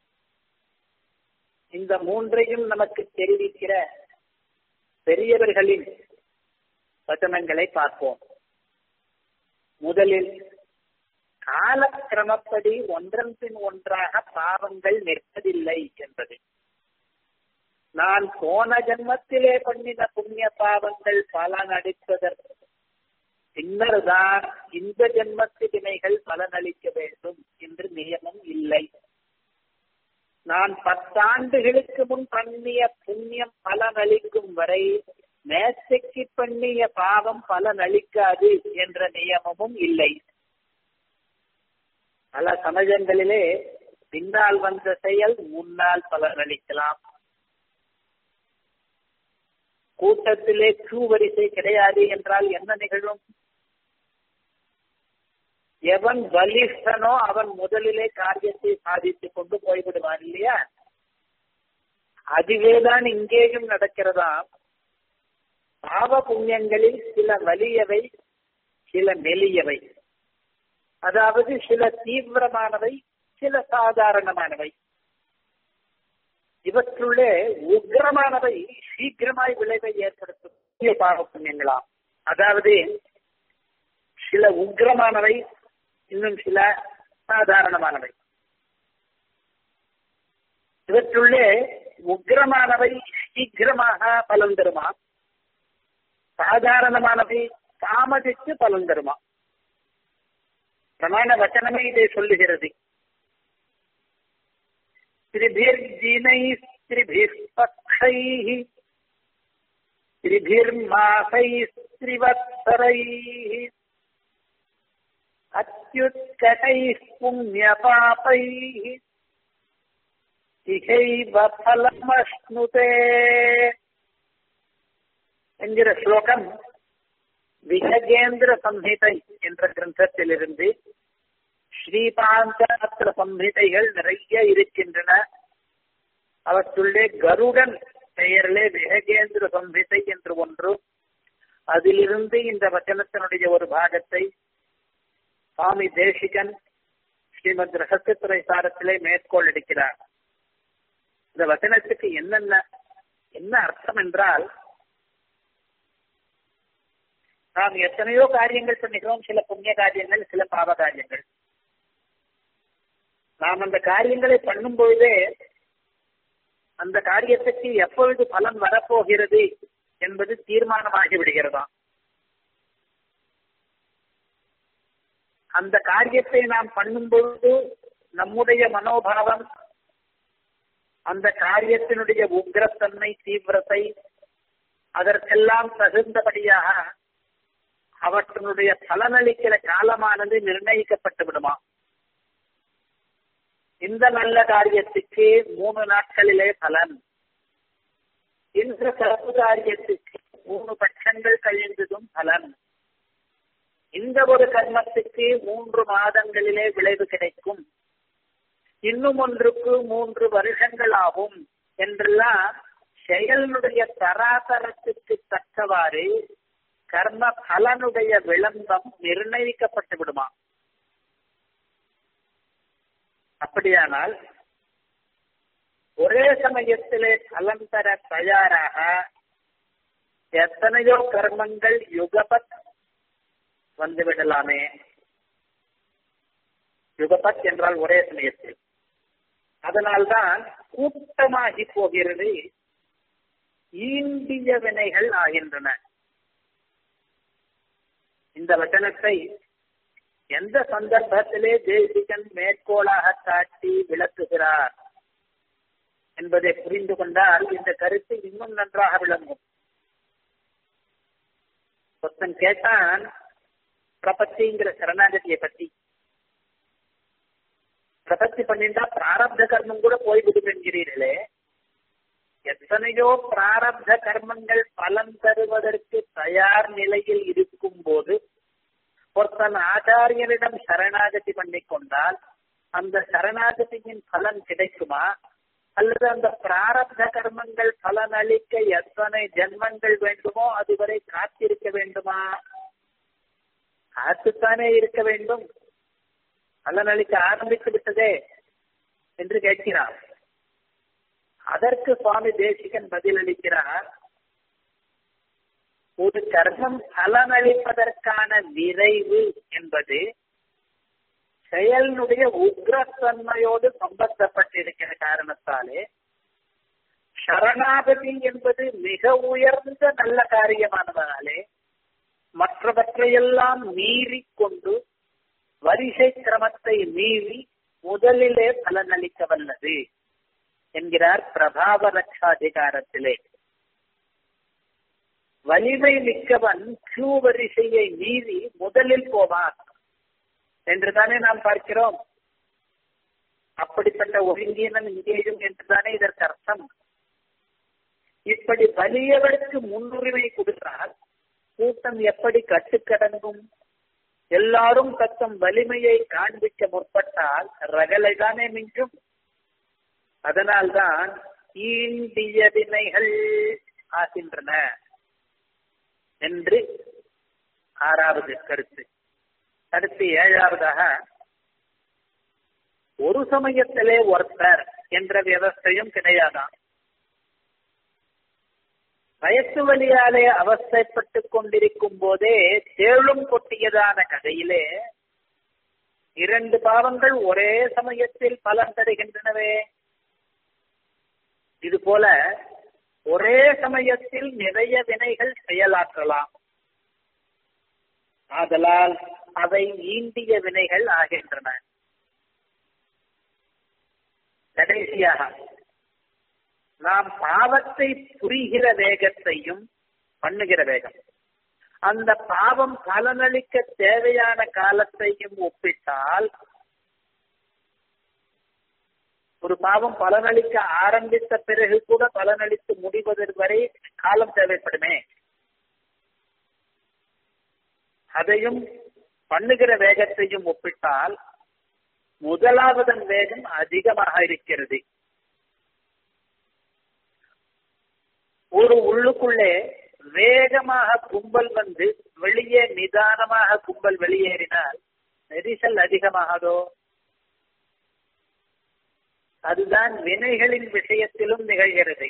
இந்த மூன்றையும் நமக்கு தெரிவிக்கிற பெரியவர்களின் வசனங்களை பார்ப்போம் முதலில் காலக்கிரமப்படி ஒன்றன் பின் ஒன்றாக பாவங்கள் நிற்பதில்லை என்பது நான் போன ஜென்மத்திலே பண்ணின புண்ணிய பாவங்கள் பலன் அளிப்பதற்கு பின்னர் தான் இந்த ஜென்மத்து வினைகள் பலனளிக்க வேண்டும் என்று நியமம் இல்லை நான் பத்தாண்டுகளுக்கு முன் பண்ணிய புண்ணியம் பலனளிக்கும் வரை நேற்றைக்கு பண்ணிய பாவம் பலனளிக்காது என்ற நியமமும் இல்லை பல சமயங்களிலே பின்னால் வந்த செயல் முன்னால் பலனளிக்கலாம் கூட்டத்திலே கியூ வரிசை கிடையாது என்றால் என்ன நிகழும் எவன் பலிஷ்டனோ அவன் முதலிலே காரியத்தை சாதித்துக் கொண்டு போய்விடுவான் இல்லையா அதுவேதான் இங்கேயும் நடக்கிறதா பாவ புண்ணியங்களில் சில வலியவை சில மெலியவை அதாவது சில தீவிரமானவை சில சாதாரணமானவை இவற்றுள்ளே உக்ரமானவை சீக்கிரமாய் விளைவை ஏற்படுத்தும் பாவ புண்ணியங்களாம் அதாவது சில உக்ரமானவை இன்னும் சில சாதாரணமானவை இவற்றுள்ளே உக்ரமானவை சீக்கிரமாக பலன் தருமா சாதாரணமானவை தாமதித்து பலன் தருமா பிரமாண வச்சனமே இதை சொல்லுகிறது திரிபிர்ஜினை திரிபிர் பக்ஷைः त्रिभिर्मासैस्त्रिवत्सरैः अत्युत्कटैः पुण्यपापैः இகைவ பலமஸ்னுதே என்கிற ஸ்லோகம் விககேந்திர சம்ஹிதை என்ற கிரந்தத்திலிருந்து ஸ்ரீபாந்தாத்திர சம்ஹிதைகள் நிறைய இருக்கின்றன அவற்றுள்ளே கருடன் பெயரிலே விககேந்திர சம்ஹிதை என்று ஒன்று அதிலிருந்து இந்த வச்சனத்தினுடைய ஒரு பாகத்தை சுவாமி தேசிகன் ஸ்ரீமத் ரகசியத்துறை சாரத்திலே மேற்கோள் எடுக்கிறார் இந்த வச்சனத்துக்கு என்னென்ன என்ன அர்த்தம் என்றால் நாம் எத்தனையோ காரியங்கள் பண்ணுகிறோம் சில புண்ணிய காரியங்கள் சில பாவ காரியங்கள் நாம் அந்த காரியங்களை பண்ணும் பொழுதே அந்த காரியத்துக்கு எப்பொழுது பலன் வரப்போகிறது என்பது தீர்மானமாகி விடுகிறதாம் அந்த காரியத்தை நாம் பண்ணும் பொழுது நம்முடைய மனோபாவம் அந்த காரியத்தினுடைய உக்ரத்தன்மை தீவிரத்தை அதற்கெல்லாம் தகுந்தபடியாக அவற்றினுடைய பலனளிக்கிற காலமானது நிர்ணயிக்கப்பட்டு விடுமா இந்த நல்ல காரியத்துக்கு மூணு நாட்களிலே பலன் இந்த சிறப்பு காரியத்துக்கு மூணு பட்சங்கள் கழிந்ததும் பலன் இந்த ஒரு கர்மத்துக்கு மூன்று மாதங்களிலே விளைவு கிடைக்கும் இன்னும் ஒன்றுக்கு மூன்று வருஷங்கள் ஆகும் என்றெல்லாம் செயலுடைய தராதரத்துக்கு தக்கவாறு கர்ம பலனுடைய விளம்பம் நிர்ணயிக்கப்பட்டு விடுமா அப்படியானால் ஒரே சமயத்திலே பலன் தர தயாராக எத்தனையோ கர்மங்கள் யுகபத் வந்துவிடலாமே யுகபத் என்றால் ஒரே சமயத்தில் அதனால்தான் கூட்டமாகி போகிறது ஈண்டிய வினைகள் ஆகின்றன இந்த வச்சனத்தை எந்த சந்தர்ப்பத்திலே தேசிகன் மேற்கோளாக காட்டி விளக்குகிறார் என்பதை புரிந்து கொண்டால் இந்த கருத்து இன்னும் நன்றாக விளங்கும் ஒருத்தன் கேட்டான் பிரபத்திங்கிற சரணாகதியை பத்தி பிரபத்தி பண்ணிட்டா பிராரப்த கர்மம் கூட போய்விடும் என்கிறீர்களே எத்தனையோ பிராரப்த கர்மங்கள் பலன் தருவதற்கு தயார் நிலையில் இருக்கும் போது ஒருத்தன் ஆச்சாரியனிடம் சரணாகதி பண்ணி கொண்டால் அந்த சரணாகதியின் பலன் கிடைக்குமா அல்லது அந்த பிராரப்த கர்மங்கள் பலன் அளிக்க எத்தனை ஜென்மங்கள் வேண்டுமோ அதுவரை காத்திருக்க வேண்டுமா காத்துத்தானே இருக்க வேண்டும் பலன் அளிக்க ஆரம்பித்து விட்டதே என்று கேட்கிறார் அதற்கு சுவாமி தேசிகன் பதிலளிக்கிறார் ஒரு கர்மம் பலனளிப்பதற்கான விரைவு என்பது செயலினுடைய உக்ரத்தன்மையோடு சம்பந்தப்பட்டிருக்கிற காரணத்தாலே சரணாகதி என்பது மிக உயர்ந்த நல்ல காரியமானதாலே மற்றவற்றையெல்லாம் மீறி கொண்டு வரிசை கிரமத்தை மீறி முதலிலே பலனளிக்க வல்லது என்கிறார் பிரபாவ ரட்சாதிகாரத்திலே வலிமை மிக்கவன் கியூ வரிசையை மீறி முதலில் போவான் என்றுதானே நாம் பார்க்கிறோம் அப்படிப்பட்ட ஒருங்கீனம் இங்கேயும் என்றுதானே இதற்கு அர்த்தம் இப்படி வலியவருக்கு முன்னுரிமை கொடுத்தால் கூட்டம் எப்படி கட்டுக்கடங்கும் எல்லாரும் தத்தம் வலிமையை காண்பிக்க முற்பட்டால் ரகலை தானே மிஞ்சும் அதனால்தான் ஈண்டிய வினைகள் ஆகின்றன என்று ஆறாவது கருத்து அடுத்து ஏழாவதாக ஒரு சமயத்திலே ஒருத்தர் என்ற விவஸ்தையும் கிடையாதாம் வயசு வழியாலே அவஸ்தைப்பட்டுக் கொண்டிருக்கும் போதே தேளும் கொட்டியதான கதையிலே இரண்டு பாவங்கள் ஒரே சமயத்தில் பலன் தருகின்றனவே இது போல ஒரே சமயத்தில் நிறைய வினைகள் செயலாற்றலாம் ஆதலால் அவை ஈண்டிய வினைகள் ஆகின்றன கடைசியாக நாம் பாவத்தை புரிகிற வேகத்தையும் பண்ணுகிற வேகம் அந்த பாவம் பலனளிக்க தேவையான காலத்தையும் ஒப்பிட்டால் ஒரு பாவம் பலனளிக்க ஆரம்பித்த பிறகு கூட பலனளித்து முடிவதற்கு வரை காலம் தேவைப்படுமே அதையும் பண்ணுகிற வேகத்தையும் ஒப்பிட்டால் முதலாவதன் வேகம் அதிகமாக இருக்கிறது ஒரு உள்ளுக்குள்ளே வேகமாக கும்பல் வந்து வெளியே நிதானமாக கும்பல் வெளியேறினால் நெரிசல் அதிகமாகதோ அதுதான் வினைகளின் விஷயத்திலும் நிகழ்கிறது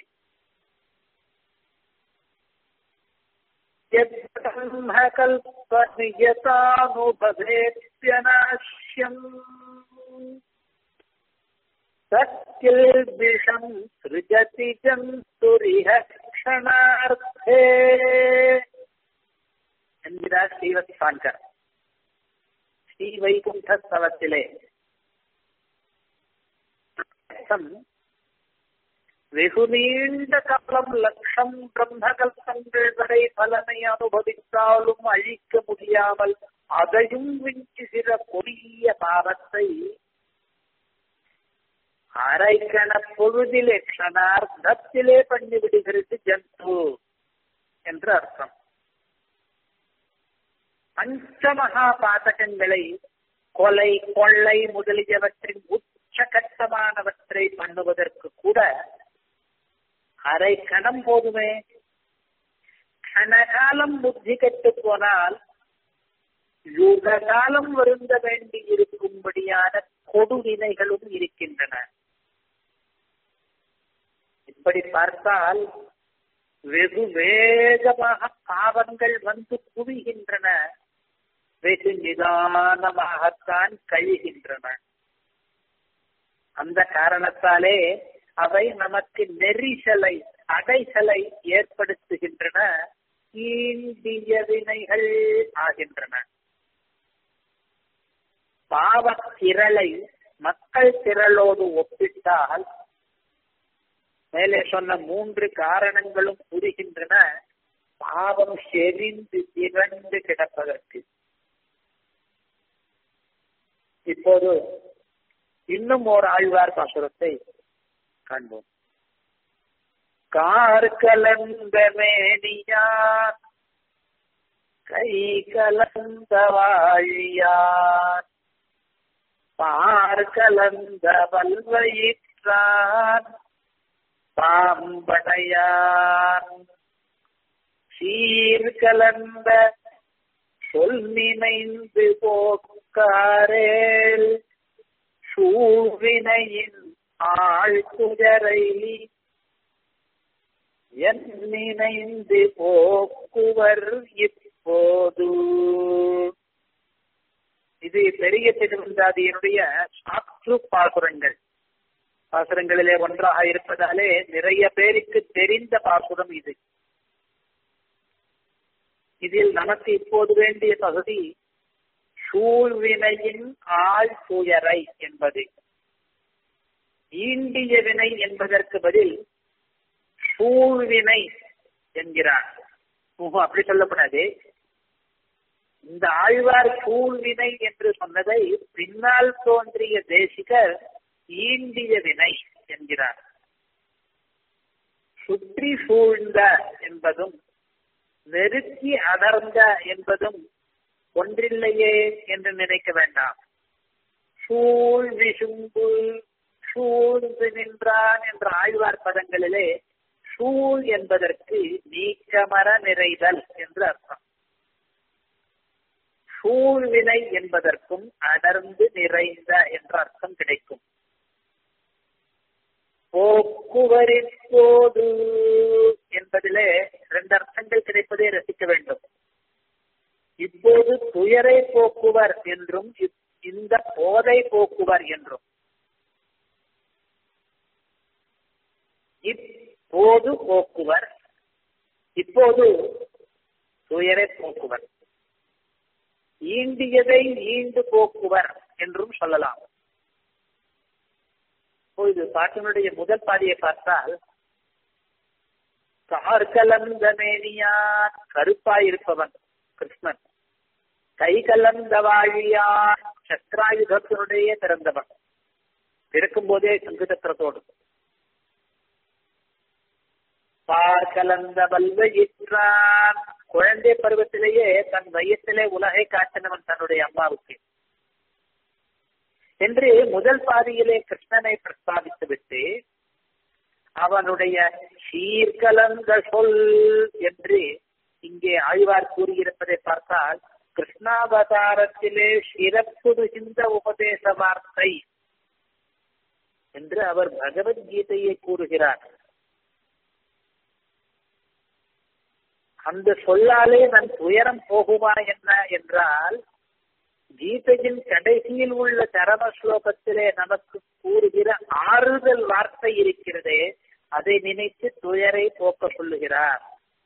கல்பனியதானுபவேத்யநாஷ்யம் சத்கில்பிஷம் சிருஜதி ஜந்துரிஹ க்ஷணார்த்தே என்கிறார் ஸ்ரீவத் சாங்கர் ஸ்ரீ வைகுண்ட ஸ்தலத்திலே வெகு நீண்ட காலம் லட்சம் பிரம்ம கல்பங்கள் வரை பலனை அனுபவித்தாலும் அழிக்க முடியாமல் அதையும் விஞ்சுகிற கொடிய பாவத்தை அரைக்கண பொழுதிலே க்ஷணார்த்தத்திலே பண்ணிவிடுகிறது ஜந்து என்று அர்த்தம் பஞ்சமகா பாதகங்களை கொலை கொள்ளை முதலியவற்றின் உச்சகட்டமானவற்றை பண்ணுவதற்கு கூட அரை கணம் போதுமே கனகாலம் புத்தி கெட்டு போனால் யுக காலம் வருந்த வேண்டி இருக்கும்படியான கொடுவினைகளும் இருக்கின்றன இப்படி பார்த்தால் வெகு வேகமாக பாவங்கள் வந்து குவிகின்றன வெகு நிதானமாகத்தான் கழிகின்றன அந்த காரணத்தாலே அவை நமக்கு நெரிசலை அடைசலை ஏற்படுத்துகின்றன ஈண்டிய வினைகள் ஆகின்றன பாவத் திரளை மக்கள் திரளோடு ஒப்பிட்டால் மேலே சொன்ன மூன்று காரணங்களும் புரிகின்றன பாவம் செறிந்து திரண்டு கிடப்பதற்கு இப்போது இன்னும் ஒரு ஆழ்வார் பாசுரத்தை காண்போம் கார் கலந்த மேனியார் கை கலந்த வாழியார் பார் கலந்த வல்வயிற்றான் பாம்படையான் சீர் கலந்த சொல் நினைந்து போக்காரேல் சூழ்வினையின் ஆள் குஜரை என் நினைந்து போக்குவர் இப்போது இது பெரிய திருவந்தாதியினுடைய சாற்று பாசுரங்கள் பாசுரங்களிலே ஒன்றாக இருப்பதாலே நிறைய பேருக்கு தெரிந்த பாசுரம் இது இதில் நமக்கு இப்போது வேண்டிய பகுதி சூழ்வினையின் ஆள் துயரை என்பது ஈண்டிய வினை என்பதற்கு பதில் சூழ்வினை என்கிறார் அப்படி சொல்லப்படாது இந்த ஆழ்வார் சூழ்வினை என்று சொன்னதை பின்னால் தோன்றிய தேசிகர் ஈண்டிய வினை என்கிறார் சுற்றி சூழ்ந்த என்பதும் நெருக்கி அடர்ந்த என்பதும் ஒன்றில்லையே என்று நினைக்க வேண்டாம் சூழ் விசும்பு சூழ்ந்து நின்றான் என்ற ஆழ்வார் பதங்களிலே சூழ் என்பதற்கு நீக்கமர நிறைதல் என்று அர்த்தம் சூழ்வினை என்பதற்கும் அடர்ந்து நிறைந்த என்ற அர்த்தம் கிடைக்கும் போக்குவரிப்போது என்பதிலே இரண்டு அர்த்தங்கள் கிடைப்பதை ரசிக்க வேண்டும் இப்போது துயரை போக்குவர் என்றும் இந்த போதை போக்குவர் என்றும் இப்போது துயரை போக்குவர் ஈண்டியதை ஈண்டு போக்குவர் என்றும் சொல்லலாம் இப்பொழுது பாட்டினுடைய முதல் பாதியை பார்த்தால் கார்கலந்த மேனியார் கருப்பாயிருப்பவன் கிருஷ்ணன் கை கலந்த வாழியார் சக்கராயுதத்தினுடைய பிறந்தவன் பிறக்கும் போதே சங்குச்சக்கரத்தோடு பார்கலந்த வல்வயிற்றான் குழந்தை பருவத்திலேயே தன் வயத்திலே உலகை காட்டினவன் தன்னுடைய அம்மாவுக்கு என்று முதல் பாதியிலே கிருஷ்ணனை பிரஸ்தாபித்துவிட்டு அவனுடைய சீர்கலந்த சொல் என்று இங்கே ஆழ்வார் கூறியிருப்பதை பார்த்தால் கிருஷ்ணாவதாரத்திலே சிறப்பு மிகுந்த உபதேச வார்த்தை என்று அவர் பகவத்கீதையை கூறுகிறார் அந்த சொல்லாலே நன் துயரம் போகுமா என்ன என்றால் கீதையின் கடைசியில் உள்ள சரம ஸ்லோகத்திலே நமக்கு கூறுகிற ஆறுதல் வார்த்தை இருக்கிறதே அதை நினைத்து துயரை போக்க சொல்லுகிறார்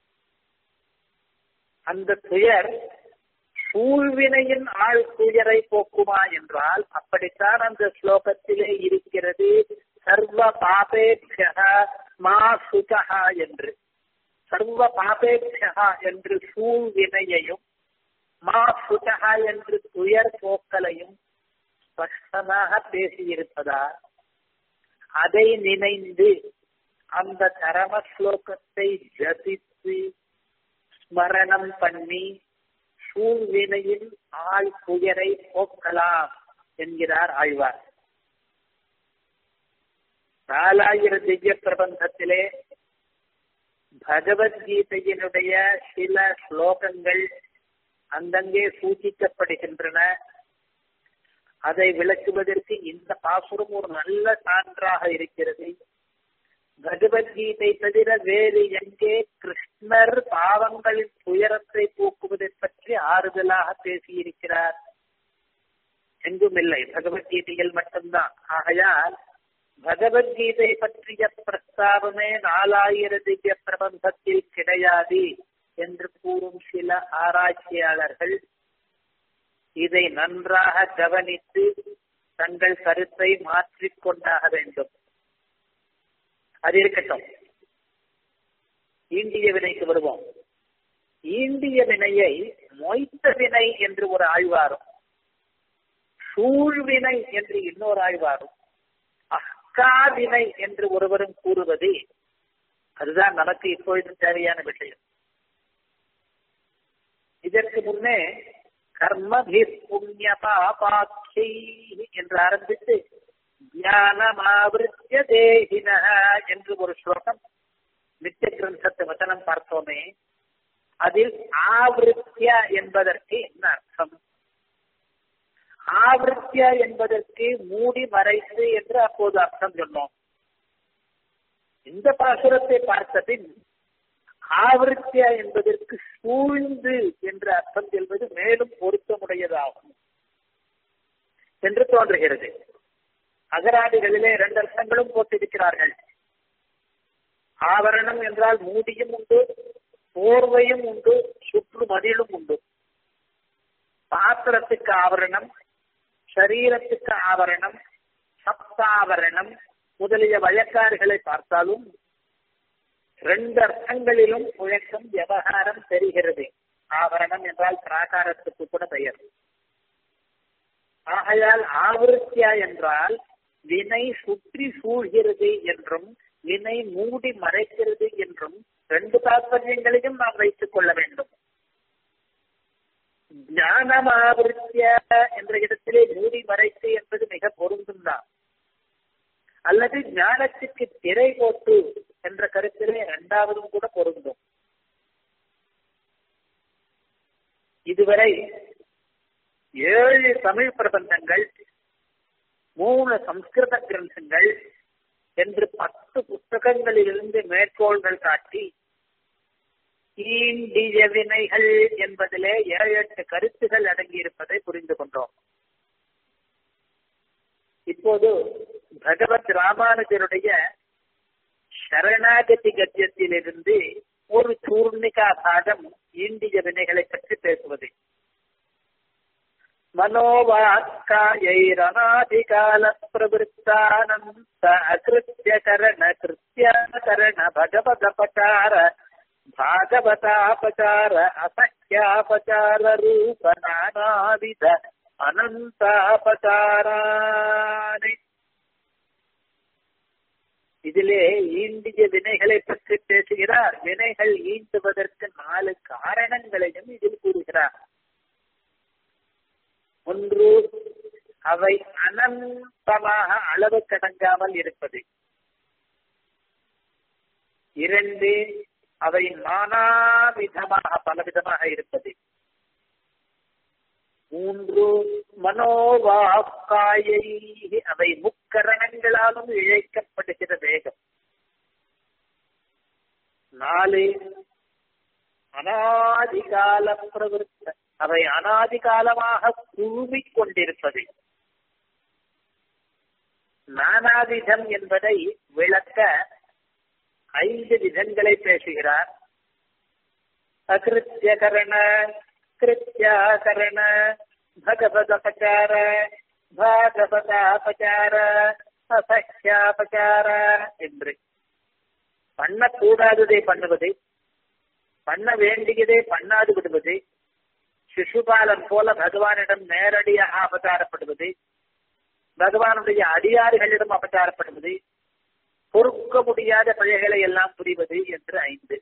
அந்த துயர் சூழ்வினையின் ஆள் துயரை போக்குமா என்றால் அப்படித்தான் அந்த ஸ்லோகத்திலே இருக்கிறது சர்வ பாபேபிய மா சுகா என்று சர்வ பாபேபியா என்று சூழ்வினையையும் மா சுகா என்று துயர் போக்கலையும் ஸ்பஷ்டமாக பேசியிருப்பதால் அதை நினைந்து அந்த கரம ஸ்லோகத்தை ஜபித்து ஸ்மரணம் பண்ணி சூழ்வினையில் ஆள் துயரை போக்கலாம் என்கிறார் ஆழ்வார் நாலாயிர திவ்ய பிரபந்தத்திலே பகவத்கீதையினுடைய சில ஸ்லோகங்கள் அங்கங்கே சூச்சிக்கப்படுகின்றன அதை விளக்குவதற்கு இந்த பாசுரம் ஒரு நல்ல சான்றாக இருக்கிறது பகவத்கீதை தவிர வேறு எங்கே கிருஷ்ணர் பாவங்களின் துயரத்தை போக்குவதை பற்றி ஆறுதலாக பேசியிருக்கிறார் எங்கும் இல்லை பகவத்கீதையில் மட்டும்தான் ஆகையால் பகவத்கீதை பற்றிய பிரஸ்தாபமே நாலாயிர திவ்ய பிரபந்தத்தில் கிடையாது என்று கூறும் சில ஆராய்ச்சியாளர்கள் இதை நன்றாக கவனித்து தங்கள் கருத்தை மாற்றிக்கொண்டாக வேண்டும் அது இருக்கட்டும் ஈண்டிய வினைக்கு வருவோம் ஈண்டிய வினையை மொய்த்த வினை என்று ஒரு ஆழ்வாரும் சூழ்வினை என்று இன்னொரு ஆழ்வாரும் அக்காவினை என்று ஒருவரும் கூறுவது அதுதான் நமக்கு இப்பொழுது தேவையான விஷயம் இதற்கு முன்னே கர்மபி புண்ணிய பாபாட்சை என்று ஆரம்பித்து ஞானமாவிருத்திய தேகின என்று ஒரு ஸ்லோகம் நித்திய கிரந்தத்து வசனம் பார்த்தோமே அதில் ஆவிருத்திய என்பதற்கு என்ன அர்த்தம் ஆவிருத்திய என்பதற்கு மூடி மறைத்து என்று அப்போது அர்த்தம் சொன்னோம் இந்த பாசுரத்தை பார்த்தபின் ஆவிருத்திய என்பதற்கு சூழ்ந்து என்ற அர்த்தம் சொல்வது மேலும் பொருத்தமுடையதாகும் என்று தோன்றுகிறது அகராதிகளிலே இரண்டு அர்த்தங்களும் போட்டிருக்கிறார்கள் ஆவரணம் என்றால் மூடியும் உண்டு போர்வையும் உண்டு சுற்று மதிலும் உண்டு பாத்திரத்துக்கு ஆவரணம் சரீரத்துக்கு ஆவரணம் சப்தாவரணம் முதலிய வழக்காறுகளை பார்த்தாலும் ரெண்டு அர்த்தங்களிலும் முழக்கம் விவகாரம் தெரிகிறது ஆவரணம் என்றால் பிராகாரத்துக்கு கூட பெயர் ஆகையால் ஆவருத்தியா என்றால் வினை சுற்றி சூழ்கிறது என்றும் வினை மூடி மறைக்கிறது என்றும் ரெண்டு தாற்பயங்களையும் நாம் வைத்துக் கொள்ள வேண்டும் ஞானமாவிருத்திய என்ற இடத்திலே மூடி மறைத்து என்பது மிக பொருந்தும் தான் அல்லது ஞானத்துக்கு திரை போட்டு என்ற கருத்திலே இரண்டாவதும் கூட பொருந்தும் இதுவரை ஏழு தமிழ் பிரபந்தங்கள் மூணு சம்ஸ்கிருத கிரந்தங்கள் என்று பத்து புத்தகங்களிலிருந்து மேற்கோள்கள் காட்டி ஈண்டிய வினைகள் என்பதிலே ஏழு எட்டு கருத்துகள் அடங்கியிருப்பதை புரிந்து கொண்டோம் இப்போது பகவத் ராமானுஜருடைய சரணாகதி கத்தியத்திலிருந்து ஒரு சூர்ண கன்னிகா பாகம் ஈண்டிய வினைகளை பற்றி பேசுவது मनोवाक्कायैरनाधिकाल प्रवृत्तानन्त अकृत्यकरण कृत्याकरण भगवदपचार भागवतापचार असह्यापचार रूप नानाविध அனந்தாபசாரானே இதிலே ஈண்டிய வினைகளை பற்றி பேசுகிறார் வினைகள் ஈண்டுவதற்கு நாலு காரணங்களையும் இதில் கூறுகிறார் ஒன்று அவை அனந்தமாக அளவு கடங்காமல் இருப்பது இரண்டு அவை நானாவிதமாக பலவிதமாக இருப்பது மூன்று மனோவாக்காயை அவை முக்கரணங்களாலும் இழைக்கப்படுகிற வேகம் நாலு அனாதிகால பிரவருத்த அவை அனாதிகாலமாக குழுமிக் கொண்டிருப்பது நானாவிதம் என்பதை விளக்க ஐந்து விதங்களை பேசுகிறார் அகிருத்தியகரண கிருத்தியாகரண பகவதபச்சார பாகவதாபச்சார அசஹ்யாபச்சார என்று பண்ணக்கூடாததை பண்ணுவது பண்ண வேண்டியதை பண்ணாது விடுவது சிசுபாலன் போல பகவானிடம் நேரடியாக அபச்சாரப்படுவது பகவானுடைய அடியாறுகளிடம் அபச்சாரப்படுவது பொறுக்க முடியாத பிழைகளை எல்லாம் புரிவது என்று ஐந்து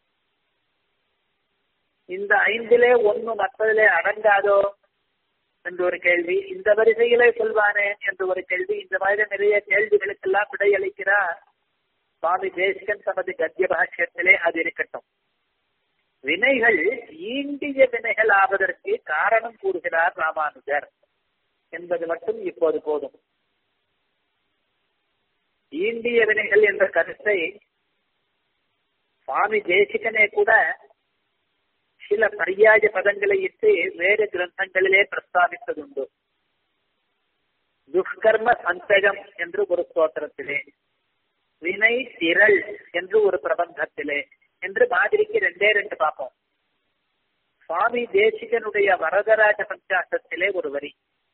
இந்த ஐந்திலே ஒண்ணு மற்றதிலே அடங்காதோ என்று ஒரு கேள்வி இந்த வரிசையிலே சொல்வானே என்று ஒரு கேள்வி இந்த மாதிரி நிறைய கேள்விகளுக்கெல்லாம் விடையளிக்கிறார் சுவாமி தேசிகன் தமது கத்திய பாஷ்யத்திலே அது இருக்கட்டும் வினைகள் ஈண்டிய வினைகள் ஆவதற்கு காரணம் கூறுகிறார் ராமானுஜர் என்பது மட்டும் இப்போது போதும் ஈண்டிய வினைகள் என்ற கருத்தை சுவாமி தேசிகனே கூட சில பரியாய பதங்களை இட்டு வேறு கிரந்தங்களிலே பிரஸ்தாபித்ததுண்டு துஷ்கர்ம சந்தகம் என்று ஒரு ஸ்தோத்திரத்திலே வினை திரள் என்று ஒரு பிரபந்தத்திலே என்று மாதிரிக்கு ரெண்டே ரெண்டு பார்ப்போம் சுவாமி தேசிகனுடைய வரதராஜ பஞ்சாசத்திலே ஒரு வரி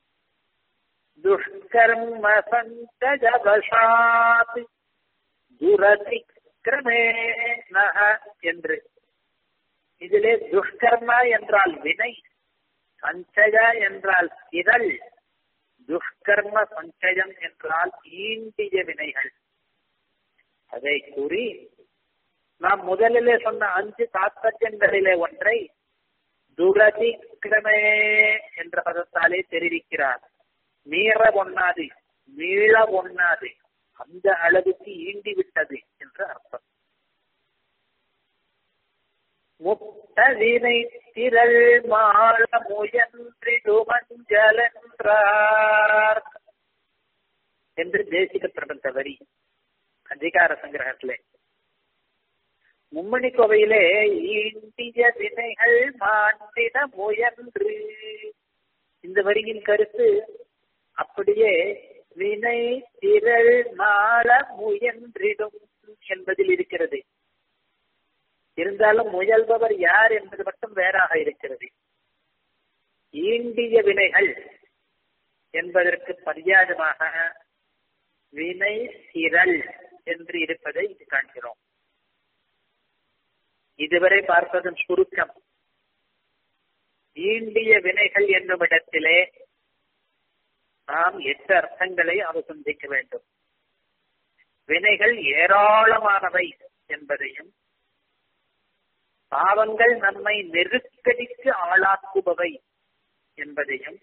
துஷ்கர்ம சந்தஜபசாத் துரதிக்கிரமே நக என்று இதிலே துஷ்கர்ம என்றால் வினை சஞ்சய என்றால் திரள் துஷ்கர்ம சஞ்சயம் என்றால் ஈண்டிய வினைகள் அதை கூறி நாம் முதலிலே சொன்ன அஞ்சு தாத்பரியங்களிலே ஒன்றை துரதிக்கிரமே என்ற பதத்தாலே தெரிவிக்கிறார் மீற ஒண்ணாது மீள ஒண்ணாது அந்த அளவுக்கு ஈண்டி விட்டது என்று அர்த்தம் முட்டதினை திரள் மாள முயன்றிடு மஞ்சலென்றார் என்று தேசிக பிரபந்த வரி அதிகார சங்கிரகத்திலே மும்மணி கோவையிலே ஈண்டிய வினைகள் மாண்டிட முயன்று இந்த வரியின் கருத்து அப்படியே வினை திரள் மாள முயன்றிடும் என்பதில் இருக்கிறது இருந்தாலும் முயல்பவர் யார் என்பது மட்டும் வேறாக இருக்கிறது ஈண்டிய வினைகள் என்பதற்கு பரியாதமாக வினை திரள் என்று இருப்பதை இது காண்கிறோம் இதுவரை பார்ப்பதன் சுருக்கம் ஈண்டிய வினைகள் என்னும் இடத்திலே நாம் எட்டு அர்த்தங்களை அவசந்திக்க வேண்டும் வினைகள் ஏராளமானவை என்பதையும் பாவங்கள் நம்மை நெருக்கடிக்கு ஆளாக்குபவை என்பதையும்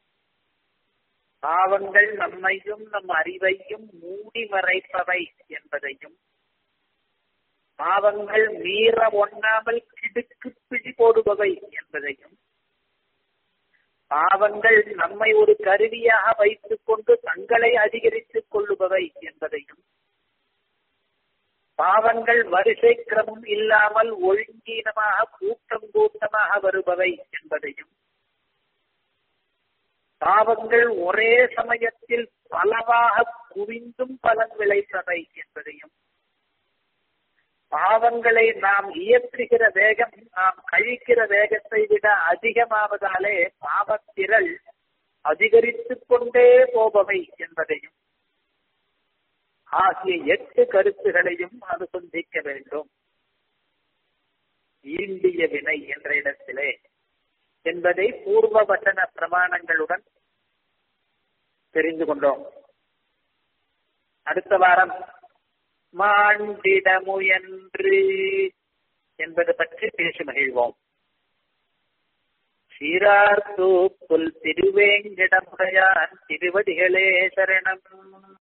பாவங்கள் நம்மையும் நம் அறிவையும் மூடி மறைப்பவை என்பதையும் பாவங்கள் மீற ஒண்ணாமல் கிடுக்கு பிடி போடுபவை என்பதையும் பாவங்கள் நம்மை ஒரு கருவியாக வைத்துக் கொண்டு தங்களை அதிகரித்துக் கொள்ளுபவை என்பதையும் பாவங்கள் வரிசை கிரமம் இல்லாமல் ஒழுங்கீனமாக கூட்டம் கூட்டமாக வருபவை என்பதையும் பாவங்கள் ஒரே சமயத்தில் பலவாக குவிந்தும் பலன் விளைப்பவை என்பதையும் பாவங்களை நாம் இயற்றுகிற வேகம் நாம் கழிக்கிற வேகத்தை விட அதிகமாவதாலே பாவத்திரள் அதிகரித்துக் கொண்டே போபவை என்பதையும் ஆகிய எட்டு கருத்துகளையும் அனுசந்திக்க வேண்டும் ஈண்டிய வினை என்ற இடத்திலே என்பதை பூர்வ வசன பிரமாணங்களுடன் தெரிந்து கொண்டோம் அடுத்த வாரம் மாண்டிட முயன்று என்பது பற்றி பேசி மகிழ்வோம் சீரார் தூப்புல் திருவேங்கிடமுடையான் திருவடிகளே சரணம்